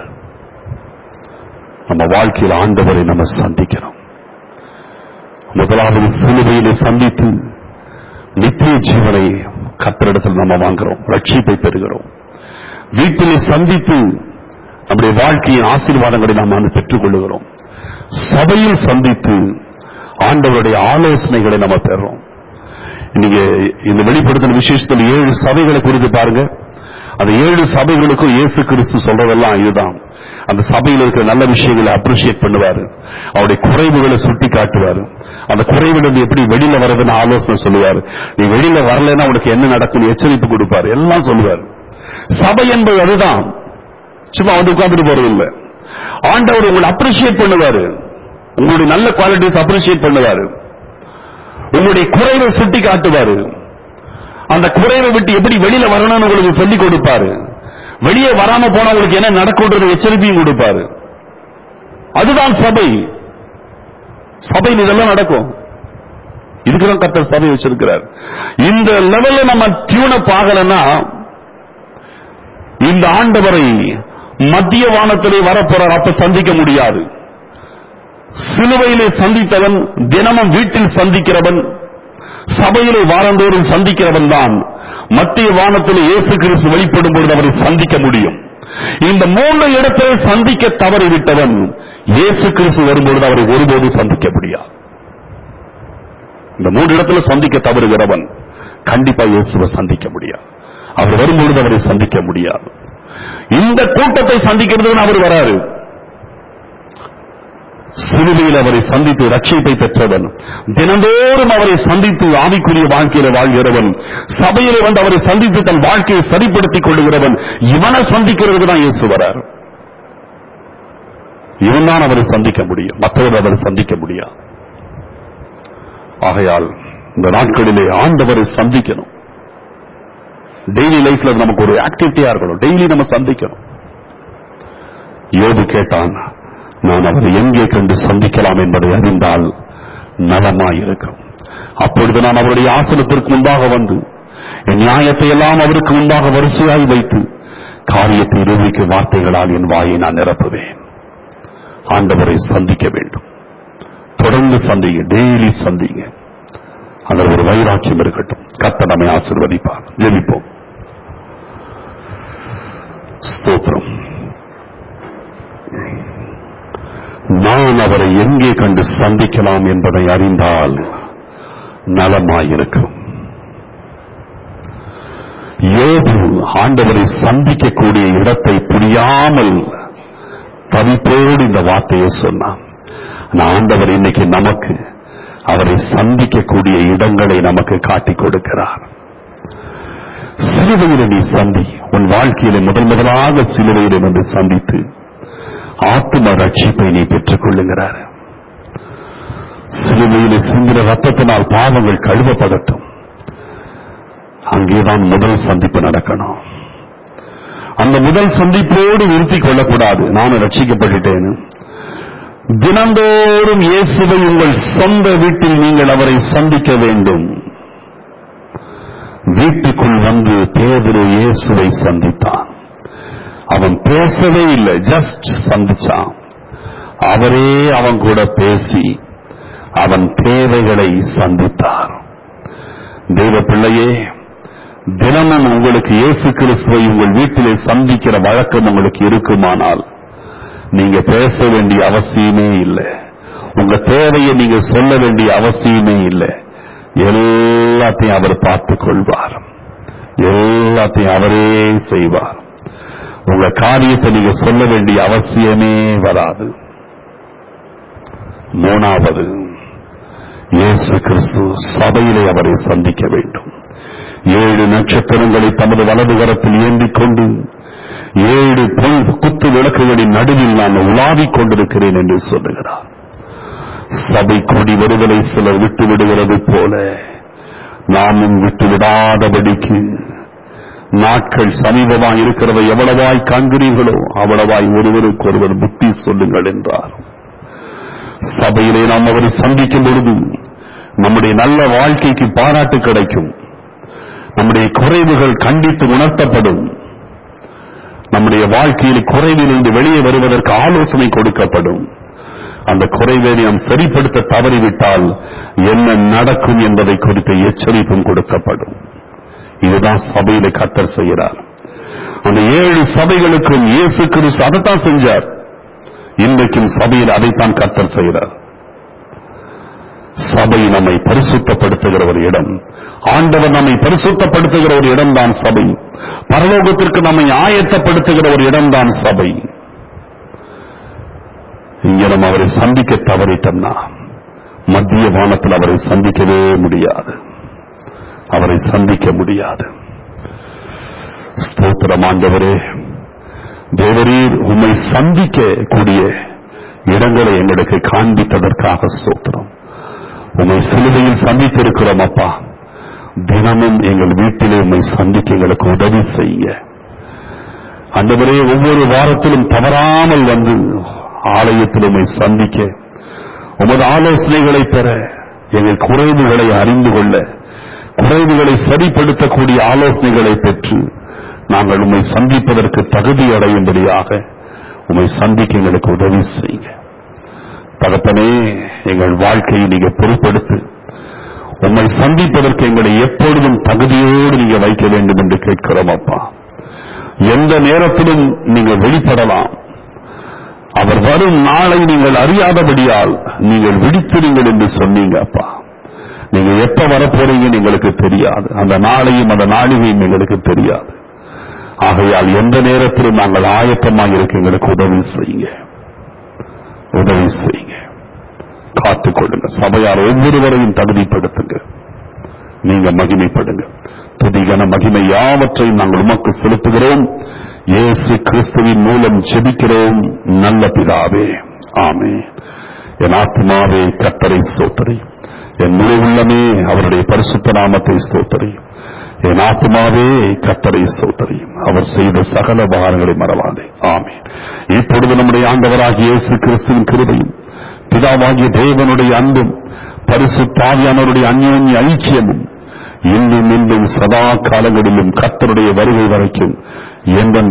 நம்ம வாழ்க்கையில் ஆண்டவரை நம்ம சந்திக்கிறோம் முதலாவது சிலுவையிலே சந்தித்து நித்திய ஜீவனை கத்தரிடத்தில் நம்ம வாங்குறோம் ரட்சிப்பை பெறுகிறோம் வீட்டிலே சந்தித்து நம்முடைய வாழ்க்கையின் ஆசீர்வாதங்களை நாம் வந்து பெற்றுக் கொள்ளுகிறோம் சபையில் சந்தித்து ஆண்டவருடைய ஆலோசனைகளை நம்ம பெறோம் நீங்க இந்த வெளிப்படுத்தின விசேஷத்தில் ஏழு சபைகளை குறித்து பாருங்க அந்த ஏழு சபைகளுக்கும் இயேசு கிறிஸ்து சொல்றதெல்லாம் இதுதான் அந்த சபையில் இருக்கிற நல்ல விஷயங்களை அப்ரிஷியேட் பண்ணுவாரு அவருடைய குறைவுகளை சுட்டி காட்டுவாரு அந்த குறைவிலிருந்து எப்படி வெளியில வர்றதுன்னு ஆலோசனை சொல்லுவாரு நீ வெளியில வரலைன்னா உனக்கு என்ன நடக்கும் எச்சரிப்பு கொடுப்பாரு எல்லாம் சொல்லுவாரு சபை என்பது அதுதான் சும்மா வந்து உட்கார்ந்துட்டு போறது இல்ல ஆண்டவர் உங்களை அப்ரிஷியேட் பண்ணுவாரு உங்களுடைய நல்ல குவாலிட்டிஸ் அப்ரிஷியேட் பண்ணுவாரு உங்களுடைய குறைவை சுட்டி காட்டுவாரு அந்த குறைவை விட்டு எப்படி வெளியில வரணும்னு உங்களுக்கு சொல்லிக் கொடுப்பாரு வெளியே வராம போனா உங்களுக்கு என்ன நடக்கும்ன்றது எச்சரிக்கையும் கொடுப்பாரு அதுதான் சபை சபையில் இதெல்லாம் நடக்கும் இதுக்குதான் கத்தர் சபை வச்சிருக்கிறார் இந்த லெவல்ல நம்ம டியூனப் ஆகலன்னா இந்த ஆண்டவரை மத்திய வானத்திலே வரப்போறார் அப்ப சந்திக்க முடியாது சிலுவையிலே சந்தித்தவன் தினமும் வீட்டில் சந்திக்கிறவன் சபையிலே வாரந்தோறும் சந்திக்கிறவன் தான் மத்திய வானத்தில் இயேசு கிறிஸ்து வெளிப்படும் பொழுது அவரை சந்திக்க முடியும் இந்த மூன்று இடத்திலே சந்திக்க தவறிவிட்டவன் இயேசு கிறிஸ்து வரும்பொழுது அவரை ஒருபோதும் சந்திக்க முடியாது இந்த மூன்று இடத்துல சந்திக்க தவறுகிறவன் கண்டிப்பா இயேசுவை சந்திக்க முடியாது அவர் வரும்பொழுது அவரை சந்திக்க முடியாது இந்த கூட்டத்தை சந்திக்கிறதுக்கு அவர் வராரு சிலுவையில் அவரை சந்தித்து ரட்சிப்பை பெற்றவன் தினந்தோறும் அவரை சந்தித்து ஆவிக்குரிய வாழ்க்கையில வாழ்கிறவன் சபையிலே வந்து அவரை சந்தித்து தன் வாழ்க்கையை சரிப்படுத்திக் கொள்ளுகிறவன் இவனை சந்திக்கிறதுக்கு தான் இயேசு வரார் இவன் தான் அவரை சந்திக்க முடியும் மற்றவர் அவரை சந்திக்க முடியாது ஆகையால் இந்த நாட்களிலே ஆண்டவரை சந்திக்கணும் டெய்லி லைஃப்ல நமக்கு ஒரு ஆக்டிவிட்டியா இருக்கணும் டெய்லி நம்ம சந்திக்கணும் யோபு கேட்டான் நான் அவரை எங்கே கண்டு சந்திக்கலாம் என்பதை அறிந்தால் நலமாயிருக்கும் அப்பொழுது நான் அவருடைய ஆசனத்திற்கு முன்பாக வந்து என் நியாயத்தை எல்லாம் அவருக்கு முன்பாக வரிசையாய் வைத்து காரியத்தை நிரூபிக்கும் வார்த்தைகளால் என் வாயை நான் நிரப்புவேன் ஆண்டவரை சந்திக்க வேண்டும் தொடர்ந்து சந்திங்க டெய்லி சந்திங்க அதில் ஒரு வைராட்சியம் இருக்கட்டும் கத்த நம்மை ஆசிர்வதிப்பார் ஜெபிப்போம் ஸ்தோத்திரம் நான் அவரை எங்கே கண்டு சந்திக்கலாம் என்பதை அறிந்தால் நலமாயிருக்கும் யோபு ஆண்டவரை சந்திக்கக்கூடிய இடத்தை புரியாமல் தவிப்போடு இந்த வார்த்தையை சொன்னான் ஆனா ஆண்டவர் இன்னைக்கு நமக்கு அவரை சந்திக்கக்கூடிய இடங்களை நமக்கு காட்டிக் கொடுக்கிறார் சிலுவையில நீ சந்தி உன் வாழ்க்கையில முதல் முதலாக சிலுவையில வந்து சந்தித்து ஆத்ம ரட்சிப்பை நீ பெற்றுக் கொள்ளுகிறார் சிலுவையில சிந்தின ரத்தத்தினால் பாவங்கள் கழுவப்படட்டும் அங்கேதான் முதல் சந்திப்பு நடக்கணும் அந்த முதல் சந்திப்போடு நிறுத்திக் கொள்ளக்கூடாது நானும் ரட்சிக்கப்பட்டுட்டேன் தினந்தோறும் இயேசுவை உங்கள் சொந்த வீட்டில் நீங்கள் அவரை சந்திக்க வேண்டும் வீட்டுக்குள் வந்து பேதுரு இயேசுவை சந்தித்தான் அவன் பேசவே இல்லை ஜஸ்ட் சந்திச்சான் அவரே அவன் கூட பேசி அவன் தேவைகளை சந்தித்தார் தெய்வ பிள்ளையே தினமும் உங்களுக்கு இயேசு கிறிஸ்துவை உங்கள் வீட்டிலே சந்திக்கிற வழக்கம் உங்களுக்கு இருக்குமானால் நீங்க பேச வேண்டிய அவசியமே இல்லை உங்க தேவையை நீங்க சொல்ல வேண்டிய அவசியமே இல்லை எல்லாத்தையும் அவர் பார்த்துக் கொள்வார் எல்லாத்தையும் அவரே செய்வார் உங்க காரியத்தை நீங்க சொல்ல வேண்டிய அவசியமே வராது மூணாவது இயேசு கிறிஸ்து சபையிலே அவரை சந்திக்க வேண்டும் ஏழு நட்சத்திரங்களை தமது வலது கரத்தில் ஏந்திக் கொண்டு ஏழு பொன் குத்து விளக்குகளின் நடுவில் நான் உலாவிக் கொண்டிருக்கிறேன் என்று சொல்லுகிறார் சபை கொடி வருதலை சிலர் விட்டு விடுகிறது போல நாமும் விட்டு விடாதபடிக்கு நாட்கள் சமீபமாய் இருக்கிறதை எவ்வளவாய் காண்கிறீர்களோ அவ்வளவாய் ஒருவருக்கு ஒருவர் புத்தி சொல்லுங்கள் என்றார் சபையிலே நாம் அவரை சந்திக்கும் பொழுது நம்முடைய நல்ல வாழ்க்கைக்கு பாராட்டு கிடைக்கும் நம்முடைய குறைவுகள் கண்டித்து உணர்த்தப்படும் நம்முடைய வாழ்க்கையில் குறைவிலிருந்து வெளியே வருவதற்கு ஆலோசனை கொடுக்கப்படும் அந்த குறைவை நாம் சரிப்படுத்த தவறிவிட்டால் என்ன நடக்கும் என்பதை குறித்த எச்சரிப்பும் கொடுக்கப்படும் இதுதான் சபையில கத்தர் செய்கிறார் அந்த ஏழு சபைகளுக்கும் இயேசு கிறிஸ்து அதைத்தான் செஞ்சார் இன்றைக்கும் சபையில் அதைத்தான் கத்தர் செய்கிறார் சபை நம்மை பரிசுத்தப்படுத்துகிற ஒரு இடம் ஆண்டவர் நம்மை பரிசுத்தப்படுத்துகிற ஒரு இடம்தான் சபை பரலோகத்திற்கு நம்மை ஆயத்தப்படுத்துகிற ஒரு இடம்தான் சபை இங்க நம்ம அவரை சந்திக்க தவறிட்டோம்னா மத்திய வானத்தில் அவரை சந்திக்கவே முடியாது அவரை சந்திக்க முடியாது ஸ்தோத்திரம் ஆண்டவரே தேவரீர் உம்மை சந்திக்க கூடிய இடங்களை எங்களுக்கு காண்பித்ததற்காக ஸ்தோத்திரம் உம்மை சிலுவையில் சந்தித்திருக்கிறோம் அப்பா தினமும் எங்கள் வீட்டிலே உம்மை சந்திக்க எங்களுக்கு உதவி செய்ய அந்தவரே ஒவ்வொரு வாரத்திலும் தவறாமல் வந்து ஆலயத்தில் உம்மை சந்திக்க உமது ஆலோசனைகளை பெற எங்கள் குறைவுகளை அறிந்து கொள்ள குறைவுகளை சரிப்படுத்தக்கூடிய ஆலோசனைகளை பெற்று நாங்கள் உம்மை சந்திப்பதற்கு தகுதி அடையும்படியாக உம்மை சந்திக்க எங்களுக்கு உதவி செய்யுங்க தகப்பனே எங்கள் வாழ்க்கையை நீங்க பொறுப்படுத்து உம்மை சந்திப்பதற்கு எங்களை எப்பொழுதும் தகுதியோடு நீங்க வைக்க வேண்டும் என்று கேட்கிறோம் அப்பா எந்த நேரத்திலும் நீங்க வெளிப்படலாம் அவர் வரும் நாளை நீங்கள் அறியாதபடியால் நீங்கள் விழித்திருங்கள் என்று சொன்னீங்க அப்பா நீங்க எப்ப வரப்போறீங்கன்னு எங்களுக்கு தெரியாது அந்த நாளையும் அந்த நாளிகையும் எங்களுக்கு தெரியாது ஆகையால் எந்த நேரத்திலும் நாங்கள் ஆயத்தமாக இருக்க எங்களுக்கு உதவி செய்யுங்க உதவி செய்யுங்க காத்துக்கொள்ளுங்க சபையார் ஒவ்வொருவரையும் தகுதிப்படுத்துங்க நீங்க மகிமைப்படுங்க துதிகன மகிமை யாவற்றையும் நாங்கள் உமக்கு செலுத்துகிறோம் இயேசு கிறிஸ்துவின் மூலம் ஜெபிக்கிறோம் நல்ல பிதாவே ஆமே என் ஆத்மாவே கத்தரை ஸ்தோத்தரி என் முழு உள்ளமே அவருடைய பரிசுத்த நாமத்தை ஸ்தோத்தரி என் ஆத்மாவே கத்தரை ஸ்தோத்தரி அவர் செய்த சகல உபகாரங்களை மறவாதே ஆமே இப்பொழுது நம்முடைய ஆண்டவராகிய இயேசு கிறிஸ்துவின் கிருபையும் பிதாவாகிய தேவனுடைய அன்பும் பரிசுத்தாவியானவருடைய அந்யோன்ய ஐக்கியமும் இன்னும் இன்னும் சதா காலங்களிலும் கத்தருடைய வருகை வரைக்கும் எந்த